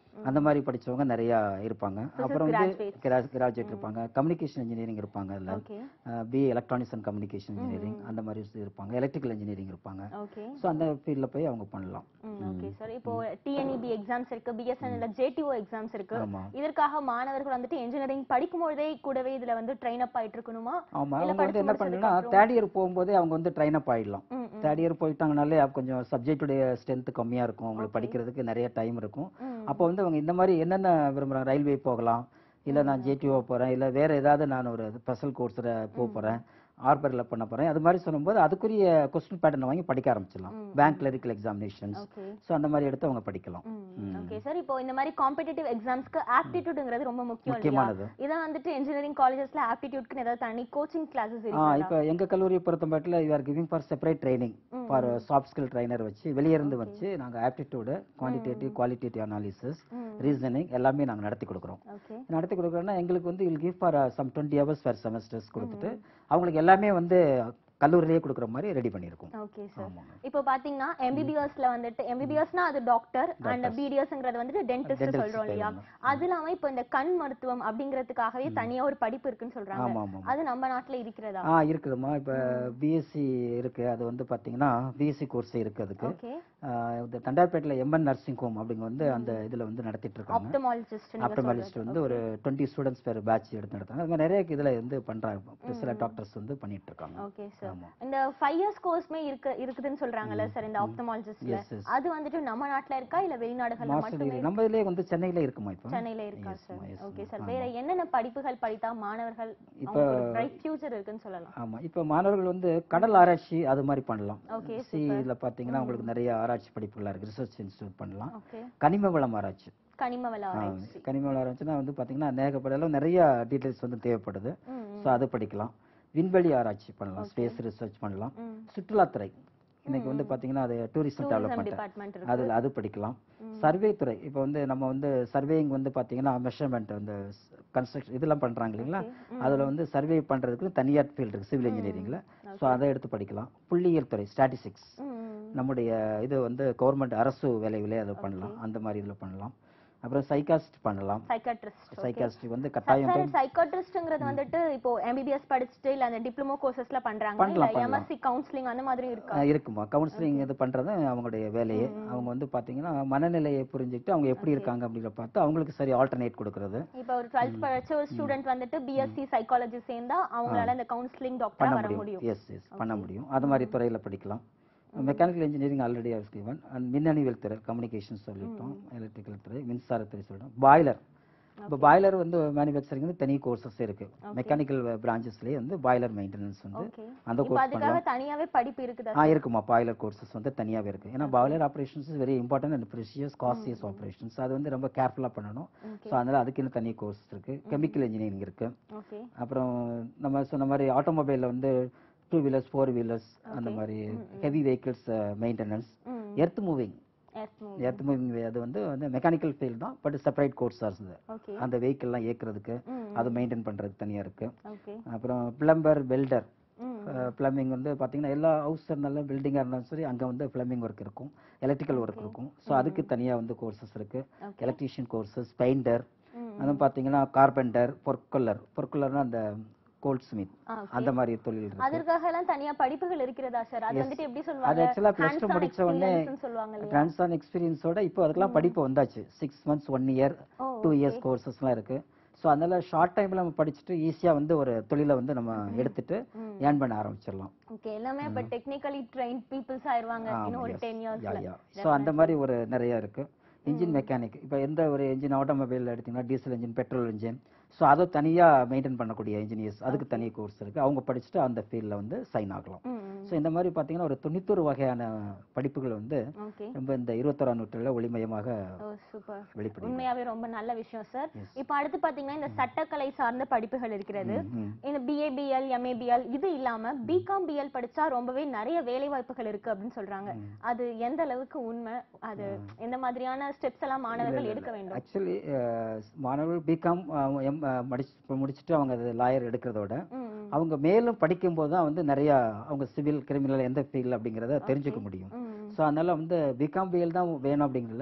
S2: அந்த மாதிரி படிச்சவங்க நிறைய இருப்பாங்க
S1: is
S2: அப்புறம் வந்து
S1: graduates.
S2: கிராஜுவேட் இருப்பாங்க கம்யூனிகேஷன் இன்ஜினியரிங் இருப்பாங்க அதில்
S1: okay
S2: B electronics and communication engineering அந்த மாதிரி இருப்பாங்க எலக்ட்ரிக்கல் இன்ஜினியரிங் இருப்பாங்க
S1: ஓகே
S2: ஸோ அந்த ஃபீல்டில் போய் அவங்க பண்ணலாம்
S1: ஓகே சார் இப்போ டிஎன்இபி எக்ஸாம்ஸ் இருக்கு பிஎஸ்என்எல்ல ஜேடிஓ எக்ஸாம்ஸ் இருக்கு
S2: ஆமா
S1: இதற்காக மாணவர்கள் வந்துட்டு இன்ஜினியரிங் படிக்கும் பொழுதே கூடவே இதுல வந்து ட்ரெயின் அப் ஆயிட்டு இருக்கணுமா
S2: ஆமா
S1: இல்ல
S2: அவங்க வந்து என்ன
S1: படிச்சு
S2: பண்ணணும்னா தேர்ட் இயர் போகும்போதே அவங்க வந்து ட்ரைன் அப் ஆயிடலாம்
S1: ம், ம்.
S2: தேர்ட் இயர் போயிட்டாங்கனாலே அப்ப கொஞ்சம் சப்ஜெக்டுடைய ஸ்ட்ரென்த் கம்மியா இருக்கும் அவங்களுக்கு படிக்கிறதுக்கு நிறைய டைம் இருக்கும்
S1: ம்.
S2: அப்போ வந்து அவங்க இந்த மாதிரி என்னென்ன விரும்புறாங்க ரயில்வே போகலாம் இல்ல நான் ஜேடிஓ போறேன் இல்ல வேற ஏதாவது நான் ஒரு ஸ்பெஷல் கோர்ஸ்ல போக போறேன் ஆர்பரில் பண்ண போறேன் அது மாதிரி சொல்லும்போது அதுக்குரிய கொஸ்டின் பேட்டர்ன் வாங்கி படிக்க ஆரம்பிச்சிடலாம் bank clerical examinations
S1: okay
S2: so அந்த மாதிரி எடுத்து அவங்க படிக்கலாம்
S1: ஓகே சார் இப்போ இந்த மாதிரி காம்படிட்டிவ் எக்ஸாம்ஸ்க்கு ஆப்டிடியூட்ங்கிறது ரொம்ப முக்கியம் இல்லையா
S2: முக்கியமானது
S1: இதான் வந்துட்டு இன்ஜினியரிங் காலேஜஸ்ல ஆப்டிடியூட்க்கு ஏதாவது தனி கோச்சிங் கிளாஸஸ்
S2: ஆ
S1: இருக்கு
S2: இப்போ எங்க கல்லூரியை பொறுத்த மட்டும் you are giving for separate training for soft skill trainer வச்சு வெளியே இருந்து வச்சு நாங்க aptitude quantitative qualitative analysis reasoning எல்லாமே நாங்க நடத்தி கொடுக்குறோம்
S1: ஓகே
S2: நடத்தி கொடுக்குறோம்னா எங்களுக்கு வந்து will give for some twenty hours for semesters கொடுத்துட்டு அவங்களுக்கு எல்லாமே வந்து கல்லூரிலேயே கொடுக்குற மாதிரி ரெடி பண்ணியிருக்கோம்
S1: ஓகே சார்
S2: ஆமாங்க
S1: இப்போ பாத்தீங்கன்னா எம்பிபிஎஸ்ல வந்துட்டு எம்பிபிஎஸ்னா அது டாக்டர் அண்ட் பிடிஎஸ்ங்கிறது வந்துட்டு டென்டிஸ்ட்
S2: Dentist
S1: சொல்றோம் இல்லையா
S2: ஆமா.
S1: அது இல்லாம இப்போ இந்த கண் மருத்துவம் அப்படிங்கிறதுக்காகவே தனியா ஒரு படிப்பு இருக்குன்னு சொல்றாங்க
S2: ஆமா ஆமா
S1: அது நம்ம நாட்டுல இருக்கிறதா
S2: ஆ இருக்குதுமா இப்போ பிஎஸ்சி இருக்கு அது வந்து பாத்தீங்கன்னா பிஎஸ்சி கோர்ஸ் இருக்கு அதுக்கு
S1: ஓகே
S2: ஆ, இந்த தண்டார்பேட்டில் எம்என் நர்சிங் ஹோம் அப்படிங்க வந்து அந்த இதுல வந்து நடத்திட்டு இருக்காங்க
S1: ஆப்டமாலஜிஸ்ட் நீங்க
S2: ஆப்டமாலஜிஸ்ட் வந்து ஒரு டுவெண்ட்டி ஸ்டூடெண்ட்ஸ் பேர் பேட்ச் எடுத்து நடத்தாங்க அது மாதிரி நிறைய இதுல வந்து பண்றாங்க சில டாக்டர்ஸ் வந்து பண்ணிட்டு இருக்காங்க
S1: ஓகே சார்
S2: ஆமா
S1: இந்த ஃபைவ் இயர்ஸ் கோர்ஸ்மே இருக்கு இருக்குதுன்னு சொல்றாங்கல்ல சார் இந்த ஆப்டமாலஜிஸ்ட்ல
S2: எஸ் எஸ்
S1: அது வந்துட்டு நம்ம நாட்டுல இருக்கா இல்ல வெளிநாடுகள்ல
S2: மாஸ்டர்
S1: மட்டுமே
S2: டிகிரி நம்ம இதுலயே வந்து சென்னையில இருக்குமா இப்போ
S1: சென்னையில இருக்கா
S2: Yes,
S1: sir
S2: ma'am, yes,
S1: okay
S2: ma'am.
S1: Sir வேற என்னென்ன படிப்புகள் படித்தா மாணவர்கள்
S2: இப்போ-
S1: பிரைட் ஃபியூச்சர் இருக்குன்னு சொல்லலாம்
S2: ஆமா இப்போ மாணவர்கள் வந்து கடல் ஆராய்ச்சி அது மாதிரி பண்ணலாம்
S1: ஓகே
S2: சில பாத்தீங்கன்னா உங்களுக்கு நிறைய ஆராய்ச்சி படிப்புகளா இருக்கு ரிசர்ச் இன்ஸ்டியூட் பண்ணலாம்
S1: ஓகே
S2: கனிம வளம் ஆராய்ச்சி
S1: கனிம வள
S2: ஆ,
S1: ஆராய்ச்சி
S2: கனிம வளம் ஆராய்ச்சினா வந்து பாத்தீங்கன்னா நேகப்படையில நிறைய டீடைல்ஸ் வந்து தேவைப்படுது
S1: ம்,
S2: ஸோ அது படிக்கலாம் விண்வெளி ஆராய்ச்சி பண்ணலாம் ஸ்பேஸ் ரிசர்ச் பண்ணலாம்
S1: ம்.
S2: சுற்றுலாத்துறை இன்னைக்கு வந்து பாத்தீங்கன்னா அது டூரிசம்
S1: டூரிசம்
S2: டெவலப்மெண்ட்
S1: டிபார்ட்மெண்ட் இருக்கு
S2: அதுல அது படிக்கலாம் சர்வே துறை இப்போ வந்து நம்ம வந்து சர்வேயிங் வந்து பாத்தீங்கன்னா மெஷர்மெண்ட் அந்த கன்ஸ்ட்ரக்ஷன் இதெல்லாம் பண்றாங்க இல்லைங்களா அதுல வந்து சர்வே பண்றதுக்கு தனியார் ஃபீல்டு இருக்கு சிவில் இன்ஜினியரிங்ல ஸோ அதை எடுத்து படிக்கலாம் புள்ளியியல் துறை ஸ்டாட்டிஸ்டிக்ஸ்
S1: ம், ம்.
S2: நம்முடைய இது வந்து கவர்மெண்ட் அரசு வேலைகளே அதை பண்ணலாம் அந்த மாதிரி இதுல பண்ணலாம் அப்புறம் சைக்காஸ்ட் பண்ணலாம்
S1: சைக்காட்ரிஸ்ட்
S2: சைக்காஸ்ட் வந்து கட்டாயம்
S1: சார் சைக்காட்ரிஸ்ட்ங்கிறது வந்துட்டு இப்போ எம்பிபிஎஸ் படிச்சுட்டு இல்ல அந்த டிப்ளமோ கோர்சஸ்ல பண்றாங்க இல்ல
S2: பண்ணலாம், பண்ணலாம்.
S1: எம்எஸ்சி கவுன்சிலிங் அந்த மாதிரி இருக்கா
S2: ஆஹ் இருக்குமா கவுன்சிலிங் இது பண்றது அவங்களுடைய வேலையே அவங்க வந்து பாத்தீங்கன்னா மனநிலையை புரிஞ்சுக்கிட்டு அவங்க எப்படி இருக்காங்க அப்படிங்கிற பார்த்து அவங்களுக்கு சரி ஆல்டர்னேட் கொடுக்கறது
S1: இப்போ ஒரு 12th படிச்ச ஒரு ஸ்டூடெண்ட் வந்துட்டு பிஎஸ்சி சைக்காலஜி சேர்ந்தா அவங்களால இந்த கவுன்சிலிங் டாக்டரா
S2: பண்ண
S1: வர
S2: முடியும்
S1: முடியும்
S2: எஸ் எஸ் பண்ண முடியும் அது மாதிரி துறையில படிக்கலாம் mechanical engineering already given and மின்னணுவியல் துறை கம்யூனிகேஷன் சொல்லிட்டோம் எலக்ட்ரிக்கல் துறை மின்சாரத்துறை சொல்லிட்டோம் பாய்லர் இப்போ பாய்லர் வந்து மேனுஃபேக்சரிங் வந்து தனி கோர்சஸ் இருக்கு மெக்கானிக்கல் பிரான்ச்சஸ்லேயே வந்து பாய்லர் மெயின்டெனன்ஸ் வந்து
S1: ஓகே
S2: அந்த
S1: இப்போ
S2: கோர்ஸ்
S1: அதுக்காக தனியாவே படிப்பு இருக்குதா
S2: ஆ இருக்குமா பாய்லர் கோர்சஸ் வந்து தனியாவே இருக்கு ஏன்னா boiler operations is very important and precious costlious operations அது வந்து ரொம்ப கேர்ஃபுல்லாக பண்ணணும் ஸோ அதனால அதுக்குன்னு தனி கோர்ஸ் இருக்கு கெமிக்கல் இன்ஜினியரிங் இருக்கு
S1: ஓகே
S2: அப்புறம் நம்ம சொன்ன மாதிரி ஆட்டோமொபைலில் வந்து டூ வீலர்ஸ் ஃபோர் வீலர்ஸ் அந்த மாதிரி heavy vehicles maintenance
S1: hmm
S2: earth moving
S1: எஸ் மூவ்
S2: எர்த் மூவிங் அது வந்து வந்து மெக்கானிக்கல் ஃபீல்ட் தான் பட் செப்பரேட் கோர்ஸாக இருக்குது
S1: ஓகே
S2: அந்த வெஹிக்கிள்லாம் இயக்குறதுக்கு
S1: ம்
S2: அதை மெயின்டைன் பண்ணுறதுக்கு தனியாக இருக்கு
S1: ஓகே
S2: அப்புறம் பிளம்பர் வெல்டர்
S1: ம்
S2: பிளம்பிங் வந்து பார்த்தீங்கன்னா எல்லா ஹவுஸ் இருந்தாலும் பில்டிங்காக இருந்தாலும் சரி அங்கே வந்து பிளம்பிங் ஒர்க் இருக்கும் எலக்ட்ரிக்கல் ஒர்க் இருக்கும் ஸோ அதுக்கு தனியாக வந்து கோர்சஸ் இருக்கு
S1: Okay.
S2: எலக்ட்ரீஷியன் கோர்சஸ் பெயிண்டர்
S1: ம்
S2: அதுவும் பார்த்தீங்கன்னா கார்பெண்டர் பொற்கொல்லர் பொற்கொல்லர்னா அந்த கோல்ட் ஸ்மித்
S1: ஆ,
S2: அந்த மாதிரி தொழில் இருக்கு
S1: அதற்காக எல்லாம் தனியா படிப்புகள் இருக்கிறதா சார் அது வந்துட்டு எப்படி
S2: அது
S1: சொல்லுவாங்க
S2: ஆக்சுவலாக ப்ளஸ் டூ
S1: Hands-on
S2: முடிச்ச உடனே
S1: experience-ன்னு சொல்லுவாங்க இல்லையா
S2: ட்ரான்ஸ் ஆன் எக்ஸ்பீரியன்ஸோட இப்போ அதுக்கெல்லாம் படிப்பு வந்தாச்சு six months one year
S1: or
S2: two years கோர்சஸ்லாம் இருக்கு ஸோ அதனால ஷார்ட் டைம்ல நம்ம படிச்சுட்டு ஈஸியா வந்து ஒரு தொழிலை வந்து நம்ம எடுத்துட்டு
S1: ம்.
S2: ஏர்ன் பண்ண ஆரம்பிச்சிடலாம்
S1: ஓகே எல்லாமே இப்ப டெக்னிக்கலி ட்ரெயின் பீப்புள்ஸ் ஆயிருவாங்க இன்னும் ஒரு டென்
S2: யா
S1: இயர்ஸ்ல
S2: யா ஸோ அந்த மாதிரி ஒரு நிறைய இருக்கு இன்ஜின் மெக்கானிக் இப்போ எந்த ஒரு இன்ஜின் ஆட்டோமொபைல் எடுத்தீங்கன்னா diesel engine petrol engine so அதை தனியா மெயின்டைன் பண்ணக்கூடிய இன்ஜினியர்ஸ் அதுக்கு தனி கோர்ஸ் இருக்கு அவங்க படிச்சுட்டு அந்த ஃபீல்டில் வந்து சைன் ஆகலாம் ஸோ இந்த மாதிரி பார்த்தீங்கன்னா ஒரு தொண்ணூத்தொரு வகையான படிப்புகள் வந்து
S1: ஓகே
S2: ரொம்ப இந்த இருபத்தோராம் நூற்றாண்டுல ஒளிமயமாக
S1: ஓ சூப்பர்
S2: வெளிப்படும்
S1: உண்மையாவே ரொம்ப நல்ல விஷயம் சார்
S2: Yes.
S1: இப்போ அடுத்து பாத்தீங்கன்னா இந்த சட்டக்கலை சார்ந்த படிப்புகள் இருக்கிறது
S2: ம்.
S1: இந்த பிஏபிஎல் எம்ஏபிஎல் இது இல்லாம பிகாம் பிஎல் படிச்சா ரொம்பவே நிறைய வேலை வாய்ப்புகள் இருக்கு அப்படின்னு சொல்றாங்க அது எந்த அளவுக்கு உண்மை அது எந்த மாதிரியான ஸ்டெப்ஸ் எல்லாம் மாணவர்கள் எடுக்க வேண்டும்
S2: ஆக்சுவலி மாணவர்கள் பிகாம் எம் முடிச்சு முடிச்சுட்டு அவங்க லாயர் எடுக்கிறதோட
S1: ம், ம்.
S2: அவங்க மேலும் படிக்கும்போது தான் வந்து நிறைய அவங்க சிவில் கிரிமினல் எந்த ஃபீல்டு அப்படிங்கிறத தெரிஞ்சுக்க முடியும்
S1: ம்,
S2: ஸோ அதனால வந்து பிகாம் பிஎல் தான் வேணும் அப்படிங்கிறதுல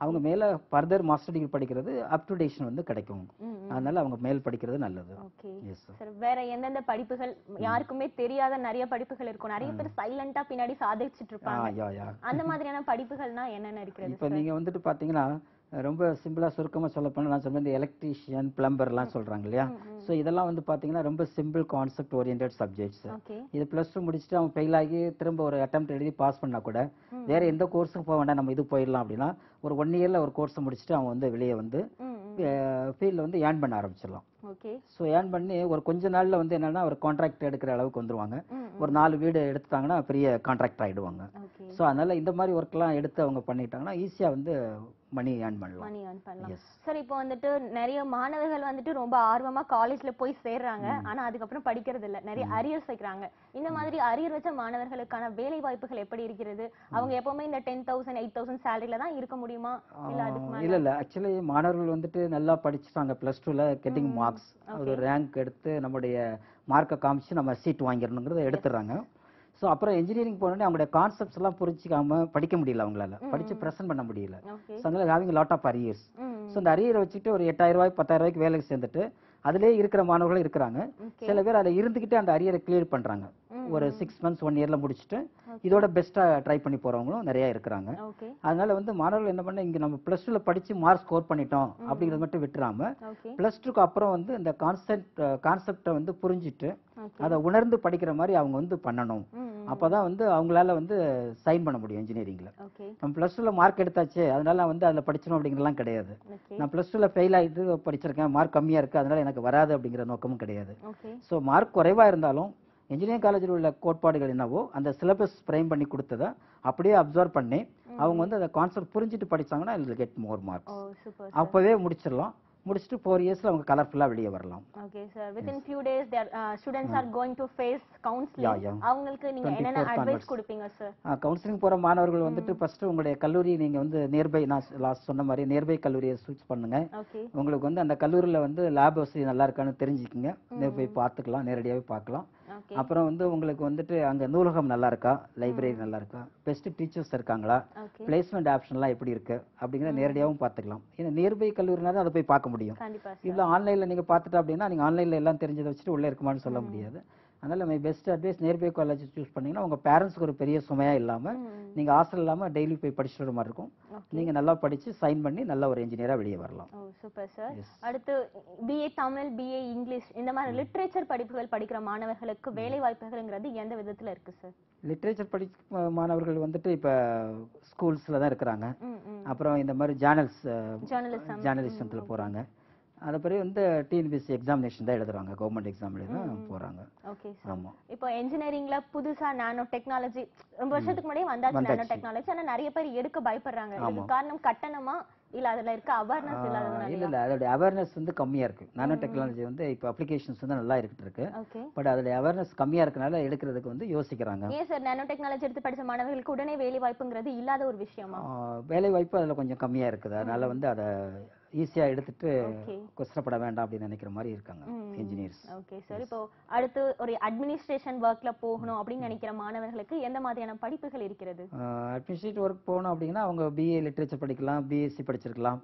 S2: அவங்க மேல ஃபர்தர் மாஸ்டர் டிகிரி படிக்கிறது அப் டு டேஷன் வந்து கிடைக்கும்
S1: ம், ம்.
S2: அதனால அவங்க மேல் படிக்கிறது நல்லது
S1: ஓகே
S2: எஸ்
S1: சார் வேற எந்தெந்த படிப்புகள் யாருக்குமே தெரியாத நிறைய படிப்புகள் இருக்கும் நிறைய பேர் சைலண்டா பின்னாடி சாதிச்சுட்டு
S2: ஆ
S1: இருப்பாங்க
S2: யா யா
S1: அந்த மாதிரியான படிப்புகள்னா என்னென்ன இருக்கிறது
S2: இப்போ நீங்க வந்துட்டு பாத்தீங்கன்னா ரொம்ப சிம்பிளா சுருக்கமா சொல்ல போனா நான் சொன்ன இந்த எலக்ட்ரீஷியன் பிளம்பர்லாம் சொல்றாங்க இல்லையா ஸோ இதெல்லாம் வந்து பாத்தீங்கன்னா ரொம்ப simple concept oriented subjects
S1: okay
S2: இது ப்ளஸ் டூ முடிச்சுட்டு அவன் ஃபெயில் ஆகி திரும்ப ஒரு அட்டெம்ப்ட் எழுதி பாஸ் பண்ணா கூட வேற எந்த கோர்ஸுக்கும் போக வேண்டாம் நம்ம இது போயிடலாம் அப்படின்னா ஒரு ஒன் இயர்ல ஒரு கோர்ஸை முடிச்சுட்டு அவன் வந்து வெளியே வந்து
S1: ம்
S2: ஃபீல்டில் வந்து ஏர்ன் பண்ண ஆரம்பிச்சிடலாம்
S1: ஓகே
S2: ஸோ ஏர்ன் பண்ணி ஒரு கொஞ்ச நாள்ல வந்து என்னன்னா ஒரு கான்ட்ராக்ட் எடுக்கிற அளவுக்கு வந்துருவாங்க
S1: ம்
S2: ஒரு நாலு வீடு எடுத்துட்டாங்கன்னா பெரிய கான்ட்ராக்ட் ஆயிடுவாங்க
S1: ஓகே
S2: ஸோ அதனால இந்த மாதிரி ஒர்க்லாம் எடுத்து அவங்க பண்ணிட்டாங்கன்னா ஈஸியா வந்து மணி ஏர்ன் பண்ணலாம்
S1: மணி earn பண்ணலாம்
S2: Yes.
S1: சார் இப்போ வந்துட்டு நிறைய மாணவர்கள் வந்துட்டு ரொம்ப ஆர்வமா காலேஜ்ல போய் சேர்றாங்க ஆனா அதுக்கப்புறம் படிக்கிறது இல்ல நிறைய அரியர்ஸ் வைக்கிறாங்க இந்த மாதிரி அரியர் வச்ச மாணவர்களுக்கான வேலை வாய்ப்புகள் எப்படி இருக்கிறது அவங்க எப்பவுமே இந்த டென் தௌசண்ட் எயிட் தௌசண்ட் சேலரியில தான் இருக்க முடியுமா இல்ல அதுக்கு
S2: ஆஹ்
S1: மேல
S2: இல்ல இல்ல ஆக்சுவலி மாணவர்கள் வந்துட்டு நல்லா படிச்சுட்டாங்க ப்ளஸ் டூல கெட்டிங் மார்க்ஸ் ஒரு ரேங்க் எடுத்து நம்முடைய மார்க்கை காமிச்சு நம்ம சீட் வாங்கிடணுங்கிறத எடுத்துடுறாங்க ஸோ அப்புறம் இன்ஜினியரிங் போனோடனே அவங்களுடைய கான்செப்ட்ஸ் எல்லாம் புரிஞ்சிக்காம படிக்க முடியல அவங்களால படிச்சு ப்ரெசென்ட் பண்ண முடியல
S1: ஓகே
S2: ஸோ அதனால having lot of arrears
S1: hmm
S2: so அந்த அரியரை வச்சுட்டு ஒரு எட்டாயிரம் ரூபாய் பத்தாயிரம் ரூபாய்க்கு வேலைக்கு சேர்ந்துட்டு அதுலயே இருக்கிற மாணவர்களும் இருக்கிறாங்க
S1: ஓகே
S2: சில பேர் அதில் இருந்துக்கிட்டே அந்த அரியரை கிளியர் பண்றாங்க
S1: ம்,
S2: ஒரு சிக்ஸ் மந்த்ஸ் ஒன் இயர்ல முடிச்சுட்டு இதோட பெஸ்ட்டா ட்ரை பண்ணி போறவங்களும் நிறைய இருக்கிறாங்க
S1: ஓகே
S2: அதனால வந்து மாணவர்கள் என்ன பண்ண இங்க நம்ம பிளஸ் டூல படிச்சு மார்க் ஸ்கோர் பண்ணிட்டோம் அப்படிங்கறத மட்டும் விட்டுறாம
S1: ஓகே
S2: பிளஸ் டூக்கு அப்புறம் வந்து இந்த கான்செப்ட் கான்செப்டை வந்து புரிஞ்சுட்டு
S1: ஓகே
S2: அதை உணர்ந்து படிக்கிற மாதிரி அவங்க வந்து பண்ணணும்
S1: ம்
S2: அப்பதான் வந்து அவங்களால வந்து சைன் பண்ண முடியும் இன்ஜினியரிங்ல
S1: ஓகே
S2: நம்ம பிளஸ் டூல மார்க் எடுத்தாச்சு அதனால நான் வந்து அதுல படிச்சணும் அப்படிங்கிறதுலாம் கிடையாது
S1: ஓகே
S2: நான் பிளஸ் டூல ஃபெயில் ஆயிட்டு படிச்சிருக்கேன் மார்க் கம்மியா இருக்கு அதனால எனக்கு வராது அப்படிங்கிற நோக்கமும் கிடையாது
S1: ஓகே
S2: ஸோ மார்க் குறைவா இருந்தாலும் இன்ஜினியரிங் காலேஜில் உள்ள கோட்பாடுகள் என்னவோ அந்த சிலபஸ் ஃப்ரேம் பண்ணி கொடுத்ததை அப்படியே அப்சர்வ் பண்ணி அவங்க வந்து அந்த கான்செப்ட் புரிஞ்சுட்டு படிச்சாங்கன்னா will get more
S1: of
S2: marks
S1: super
S2: அப்போவே முடிச்சிடலாம் முடிச்சுட்டு ஃபோர் இயர்ஸ்ல அவங்க கலர்ஃபுல்லா வெளியே வரலாம்
S1: okay sir within few days their uh, students are going to face counseling
S2: Yeah, yeah.
S1: அவங்களுக்கு நீங்க
S2: 24
S1: என்னென்ன அட்வைஸ்
S2: onwards.
S1: கொடுப்பீங்க சார்
S2: கவுன்சிலிங் போற மாணவர்கள் வந்துட்டு ஃபர்ஸ்ட் உங்களுடைய கல்லூரி நீங்க வந்து நியர்பை நான் லாஸ்ட் சொன்ன மாதிரி நியர்பை கல்லூரியை சூஸ் பண்ணுங்க
S1: ஓகே
S2: உங்களுக்கு வந்து அந்த கல்லூரியில வந்து லேப் வசதி நல்லா இருக்கான்னு தெரிஞ்சுக்குங்க நேர் போய் பார்த்துக்கலாம் நேரடியாவே பார்க்கலாம்
S1: ஓகே
S2: அப்புறம் வந்து உங்களுக்கு வந்துட்டு அங்க நூலகம் நல்லா இருக்கா லைப்ரரி நல்லா இருக்கா பெஸ்ட் டீச்சர்ஸ் இருக்காங்களா
S1: ஓகே
S2: பிளேஸ்மெண்ட் ஆப்ஷன்லாம் எப்படி இருக்கு அப்படிங்கிற நேரடியாகவும் பார்த்துக்கலாம் ஏன்னா நியர்பை கல்லூரினா தான் அதை போய் பார்க்க முடியும்
S1: கண்டிப்பா சார்
S2: இல்லை ஆன்லைனில் நீங்கள் பார்த்துட்டா அப்படின்னா நீங்கள் ஆன்லைனில் எல்லாம் தெரிஞ்சதை வச்சுட்டு உள்ளே இருக்குமான்னு சொல்ல முடியாது அதனால my best advice nearby college choose பண்ணீங்கன்னா உங்கள் பேரண்ட்ஸ்க்கு ஒரு பெரிய சுமையாக இல்லாமல் நீங்கள் ஹாஸ்டல் இல்லாமல் டெய்லி போய் படிச்சுட்டு வர மாதிரி இருக்கும்
S1: ஓகே
S2: நீங்கள் நல்லா படித்து சைன் பண்ணி நல்ல ஒரு இன்ஜினியராக வெளியே வரலாம்
S1: ஓ சூப்பர் சார்
S2: Yes.
S1: அடுத்து பிஏ தமிழ் பிஏ இங்கிலீஷ் இந்த மாதிரி லிட்ரேச்சர் படிப்புகள் படிக்கிற மாணவர்களுக்கு வேலை வாய்ப்புகள்ங்கிறது எந்த விதத்துல இருக்கு சார்
S2: லிட்ரேச்சர் படி மாணவர்கள் வந்துட்டு இப்போ ஸ்கூல்ஸில் தான் இருக்கிறாங்க
S1: ம் ம்
S2: அப்புறம் இந்த மாதிரி ஜேர்னல்ஸ்
S1: ஜேர்னலிசம்
S2: ஜேர்னலிசத்தில் போகிறாங்க அது பிறகு வந்து டிஎன்பிஎஸ்சி எக்ஸாமினேஷன் தான் எழுதுறாங்க கவர்மெண்ட் எக்ஸாம் எழுத போகிறாங்க
S1: ஓகே சார்
S2: ஆமாம்
S1: இப்போ இன்ஜினியரிங்ல புதுசா நானோ டெக்னாலஜி ரொம்ப வருஷத்துக்கு முன்னாடியே வந்தாச்சு நானோ
S2: வந்தாச்சு.
S1: டெக்னாலஜி ஆனா நிறைய பேர் எடுக்க பயப்படுறாங்க இதுக்கு
S2: ஆமா.
S1: காரணம் கட்டணமா இல்ல அதுல இருக்க அவேர்னஸ்
S2: இல்ல
S1: இல்லாததுனால
S2: இல்ல அதோட அவேர்னஸ் வந்து கம்மியா இருக்கு நானோ டெக்னாலஜி வந்து இப்போ அப்ளிகேஷன்ஸ் வந்து நல்லா இருக்கிட்டு இருக்கு
S1: ஓகே
S2: பட் அதோட அவேர்னஸ் கம்மியா இருக்கனால எடுக்கிறதுக்கு வந்து யோசிக்கிறாங்க
S1: ஏன் சார் நானோ டெக்னாலஜி எடுத்து படிச்ச மாணவர்களுக்கு உடனே வேலை வாய்ப்புங்கிறது இல்லாத ஒரு விஷயமா
S2: ஆஹ் வேலை வாய்ப்பு அதுல கொஞ்சம் கம்மியா இருக்குது அதனால வந்து அதை ஈஸியா எடுத்துட்டு
S1: ஓகே
S2: கஷ்டப்பட வேண்டாம் அப்படின்னு நினைக்கிற மாதிரி இருக்காங்க
S1: ம்.
S2: இன்ஜினியர்ஸ்
S1: ஓகே சார் இப்போ அடுத்து ஒரு அட்மினிஸ்ட்ரேஷன் ஒர்க்ல போகணும் அப்படின்னு நினைக்கிற மாணவர்களுக்கு எந்த மாதிரியான படிப்புகள் இருக்கிறது
S2: அட்மினிஸ்ட்ரேட்டிவ் ஒர்க் போகணும் அப்படின்னா அவங்க பிஏ லிட்ரேச்சர் படிக்கலாம் பிஎஸ்சி படிச்சிருக்கலாம்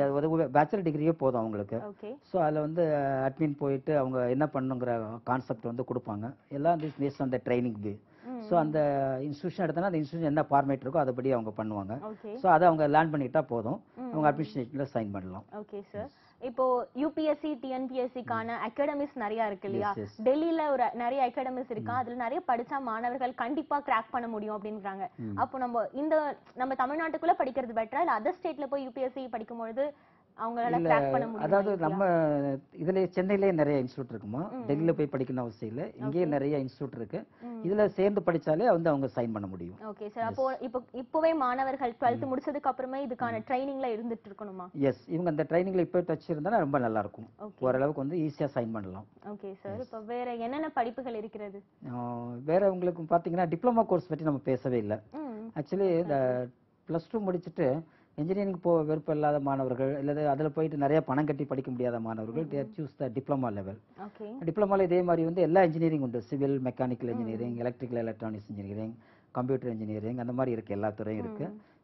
S1: ம்
S2: பேச்சுலர் டிகிரியே போதும் அவங்களுக்கு
S1: ஓகே
S2: ஸோ அதில் வந்து அட்மின் போயிட்டு அவங்க என்ன பண்ணுங்கிற கான்செப்ட் வந்து கொடுப்பாங்க எல்லாம் திஸ் பேஸ்ட் அந்த ட்ரைனிங் பி
S1: ம்
S2: ஸோ அந்த இன்ஸ்டியூஷன் எடுத்தனா அந்த இன்ஸ்டியூஷன் என்ன ஃபார்மேட் இருக்கோ அதுபடி அவங்க பண்ணுவாங்க
S1: ஓகே
S2: ஸோ அதை அவங்க லேர்ன் பண்ணிக்கிட்டா போதும்
S1: ம்,
S2: அவங்க அட்மினிஸ்ட்ரேஷனில் சைன் பண்ணலாம்
S1: ஓகே சார் இப்போ யூபிஎஸ்சி டிஎன்பிஎஸ்சிக்கான அகாடமிஸ் நிறைய இருக்கு இல்லையா
S2: Yes, yes.
S1: டெல்லியில ஒரு நிறைய அகாடமிஸ் இருக்கா அதுல நிறைய படிச்சா மாணவர்கள் கண்டிப்பா கிராக் பண்ண முடியும் அப்படின்றாங்க அப்போ நம்ம இந்த நம்ம தமிழ்நாட்டுக்குள்ள படிக்கிறது பெட்டரா இல்ல அதர் ஸ்டேட்ல போய் யூபிஎஸ்சி படிக்கும் பொழுது அவங்களால
S2: இல்ல
S1: கிராக் பண்ண முடியும்
S2: அதாவது நம்ம இதுல சென்னையிலே நிறைய இன்ஸ்டியூட் இருக்குமா டெல்லியில போய் படிக்கணும் அவசியம் இல்லை இங்கேயே நிறைய இன்ஸ்டியூட் இருக்கு இதுல சேர்ந்து படிச்சாலே வந்து அவங்க சைன் பண்ண முடியும்
S1: ஓகே சார் அப்போ இப்போ இப்போவே மாணவர்கள் 12th முடிச்சதுக்கு அப்புறமே இதுக்கான ட்ரைனிங்ல இருந்துட்டு இருக்கணுமா
S2: எஸ் இவங்க அந்த ட்ரைனிங்ல இப்போ டச் இருந்தா ரொம்ப நல்லா இருக்கும்
S1: ஓகே
S2: ஓரளவுக்கு வந்து ஈஸியா சைன் பண்ணலாம்
S1: ஓகே சார் இப்போ வேற என்னென்ன படிப்புகள் இருக்கிறது
S2: ஆஹ் வேற உங்களுக்கு பாத்தீங்கன்னா டிப்ளமா கோர்ஸ் பற்றி நம்ம பேசவே இல்லை
S1: ம்
S2: ஆக்சுவலி இந்த ப்ளஸ் டூ முடிச்சுட்டு இன்ஜினியரிங் போக விருப்பம் இல்லாத மாணவர்கள் அல்லது அதில் போயிட்டு நிறைய பணம் கட்டி படிக்க முடியாத மாணவர்கள் their choose the diploma level
S1: okay
S2: டிப்ளமால இதே மாதிரி வந்து எல்லா இன்ஜினியரிங் உண்டு civil mechanical engineering electrical electronics engineering computer engineering அந்த மாதிரி இருக்கு எல்லா துறையும் இருக்கு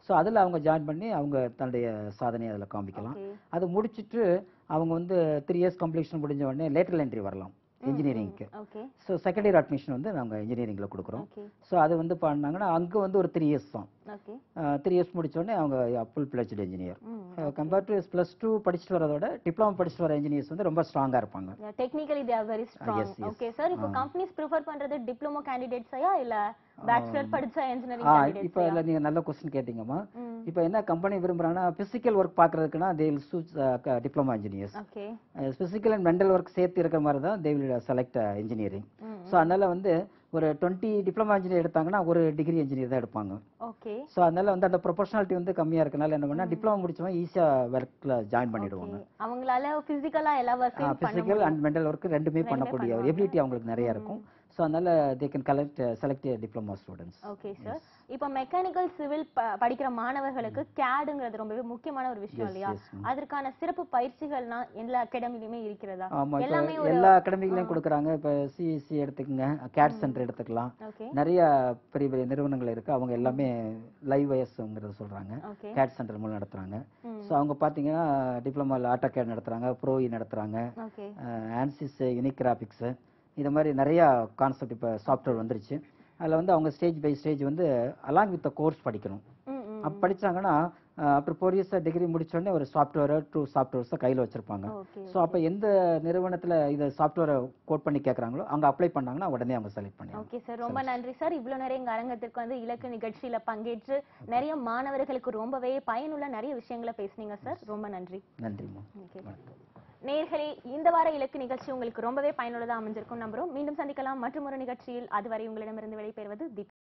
S2: ஸோ அதில் அவங்க ஜாயின் பண்ணி அவங்க தன்னுடைய சாதனையை அதில் காமிக்கலாம்
S1: ஓகே
S2: அது முடிச்சிட்டு அவங்க வந்து த்ரீ இயர்ஸ் கம்ப்ளீஷன் முடிஞ்ச உடனே லேட்டரல் என்ட்ரி வரலாம் இன்ஜினியரிங்க்கு
S1: okay
S2: so second year admission வந்து நாங்கள் இன்ஜினியரிங்கில் கொடுக்குறோம்
S1: ஓகே
S2: ஸோ அது வந்து பண்ணாங்கன்னா அங்கே வந்து ஒரு த்ரீ இயர்ஸ் தான்
S1: ஓகே
S2: த்ரீ இயர்ஸ் முடிச்ச உடனே அவங்க full fledge engineer
S1: hmm
S2: compare to plus two படிச்சுட்டு வரதோட டிப்ளமோ படிச்சுட்டு வர இன்ஜினியர்ஸ் வந்து ரொம்ப ஸ்ட்ராங்காக இருப்பாங்க
S1: technically they are very strong
S2: yes, yes.
S1: Okay sir இப்போ கம்பெனிஸ் ப்ரிஃபர் பண்றது டிப்ளமோ கேண்டிடேட்ஸையா இல்ல பேச்சுலர் படிச்ச இன்ஜினியரிங்
S2: ஆ
S1: கேண்டிடேட்ஸ்
S2: இப்போ இல்லை நீங்கள் நல்ல கொஸ்டின் கேட்டிங்கம்மா
S1: ம்
S2: இப்போ என்ன கம்பெனி விரும்புகிறாங்கன்னா ஃபிசிக்கல் ஒர்க் பார்க்குறதுக்குன்னா they will choose diploma engineers
S1: okay
S2: physical and mental work சேர்த்து இருக்கிற மாதிரி தான் they will select engineering
S1: hmm
S2: so அதனால வந்து ஒரு டுவெண்ட்டி டிப்ளமா இன்ஜினியர் எடுத்தாங்கன்னா ஒரு டிகிரி இன்ஜினியர் தான் எடுப்பாங்க
S1: ஓகே
S2: ஸோ அதனால வந்து அந்த ப்ரொபஷனாலிட்டி வந்து கம்மியாக இருக்கனால என்ன பண்ணால் டிப்ளமா முடிச்சவங்க ஈஸியாக ஒர்க்கில் ஜாயின் பண்ணிடுவாங்க
S1: அவங்களால பிசிக்கலா எல்லா ஒர்க்கையும் பண்ண
S2: ஃபிசிக்கல் அண்ட் மென்டல் ஒர்க் ரெண்டுமே பண்ணக்கூடிய ஒரு எபிலிட்டி அவங்களுக்கு நிறைய இருக்கும் ஸோ அதனால they can collect select diploma students
S1: okay sir இப்போ மெக்கானிக்கல் சிவில் படிக்கிற மாணவர்களுக்கு கேடுங்கிறது ரொம்பவே முக்கியமான ஒரு விஷயம் இல்லையா
S2: yes,
S1: அதற்கான சிறப்பு பயிற்சிகள்னா எல்லா அகாடமிலயுமே இருக்கிறதா
S2: ஆமா இப்போ
S1: எல்லாமே ஒரு
S2: எல்லா அகாடமிகளையும் கொடுக்குறாங்க இப்போ சிஎஸ்சி எடுத்துக்கங்க கேட் சென்டர் எடுத்துக்கலாம்
S1: ஓகே
S2: நிறைய பெரிய பெரிய நிறுவனங்கள் இருக்கு அவங்க எல்லாமே லைவ் வயசுங்கிறத சொல்றாங்க
S1: ஓகே
S2: கேட் சென்டர் மூலம் நடத்துறாங்க
S1: ம்.
S2: ஸோ அவங்க பார்த்தீங்கன்னா டிப்ளமாவில் ஆட்டோ கேட் நடத்துறாங்க ப்ரோஇ நடத்துறாங்க
S1: ஓகே
S2: ஆன்சிஸ் யூனிக் கிராஃபிக்ஸு இது மாதிரி நிறையா கான்செப்ட் இப்போ சாஃப்ட்வேர் வந்துருச்சு அதில் வந்து அவங்க ஸ்டேஜ் பை ஸ்டேஜ் வந்து அலாங் வித் கோர்ஸ் படிக்கணும்
S1: ம் ம்
S2: அப்போ படிச்சாங்கன்னா ஆஃப்டர் ஃபோர் இயர்ஸ் டிகிரி முடிச்சோடனே ஒரு சாஃப்ட்வேர் டூ சாஃப்ட்வேர்ஸை கையில் வச்சிருப்பாங்க
S1: ஓகே
S2: ஸோ அப்போ எந்த நிறுவனத்தில் இதை சாஃப்ட்வேரை கோட் பண்ணி கேட்குறாங்களோ அங்கே அப்ளை பண்ணாங்கன்னா உடனே அவங்க செலக்ட் பண்ணிடுவாங்க
S1: ஓகே சார் ரொம்ப நன்றி சார் இவ்வளவு நேரம் எங்க அரங்கத்திற்கு வந்து இலக்கு நிகழ்ச்சியில பங்கேற்று நிறைய மாணவர்களுக்கு ரொம்பவே பயனுள்ள நிறைய விஷயங்களை பேசுனீங்க சார் ரொம்ப நன்றி
S2: நன்றிம்மா
S1: ஓகே
S2: வணக்கம்
S1: நேர்களே இந்த வார இலக்கு நிகழ்ச்சி உங்களுக்கு ரொம்பவே பயனுள்ளதா அமைஞ்சிருக்கும் நம்புறோம் மீண்டும் சந்திக்கலாம் மற்றும் ஒரு நிகழ்ச்சியில் அதுவரை உங்களிடமிருந்து விடைபெறுவது தீபா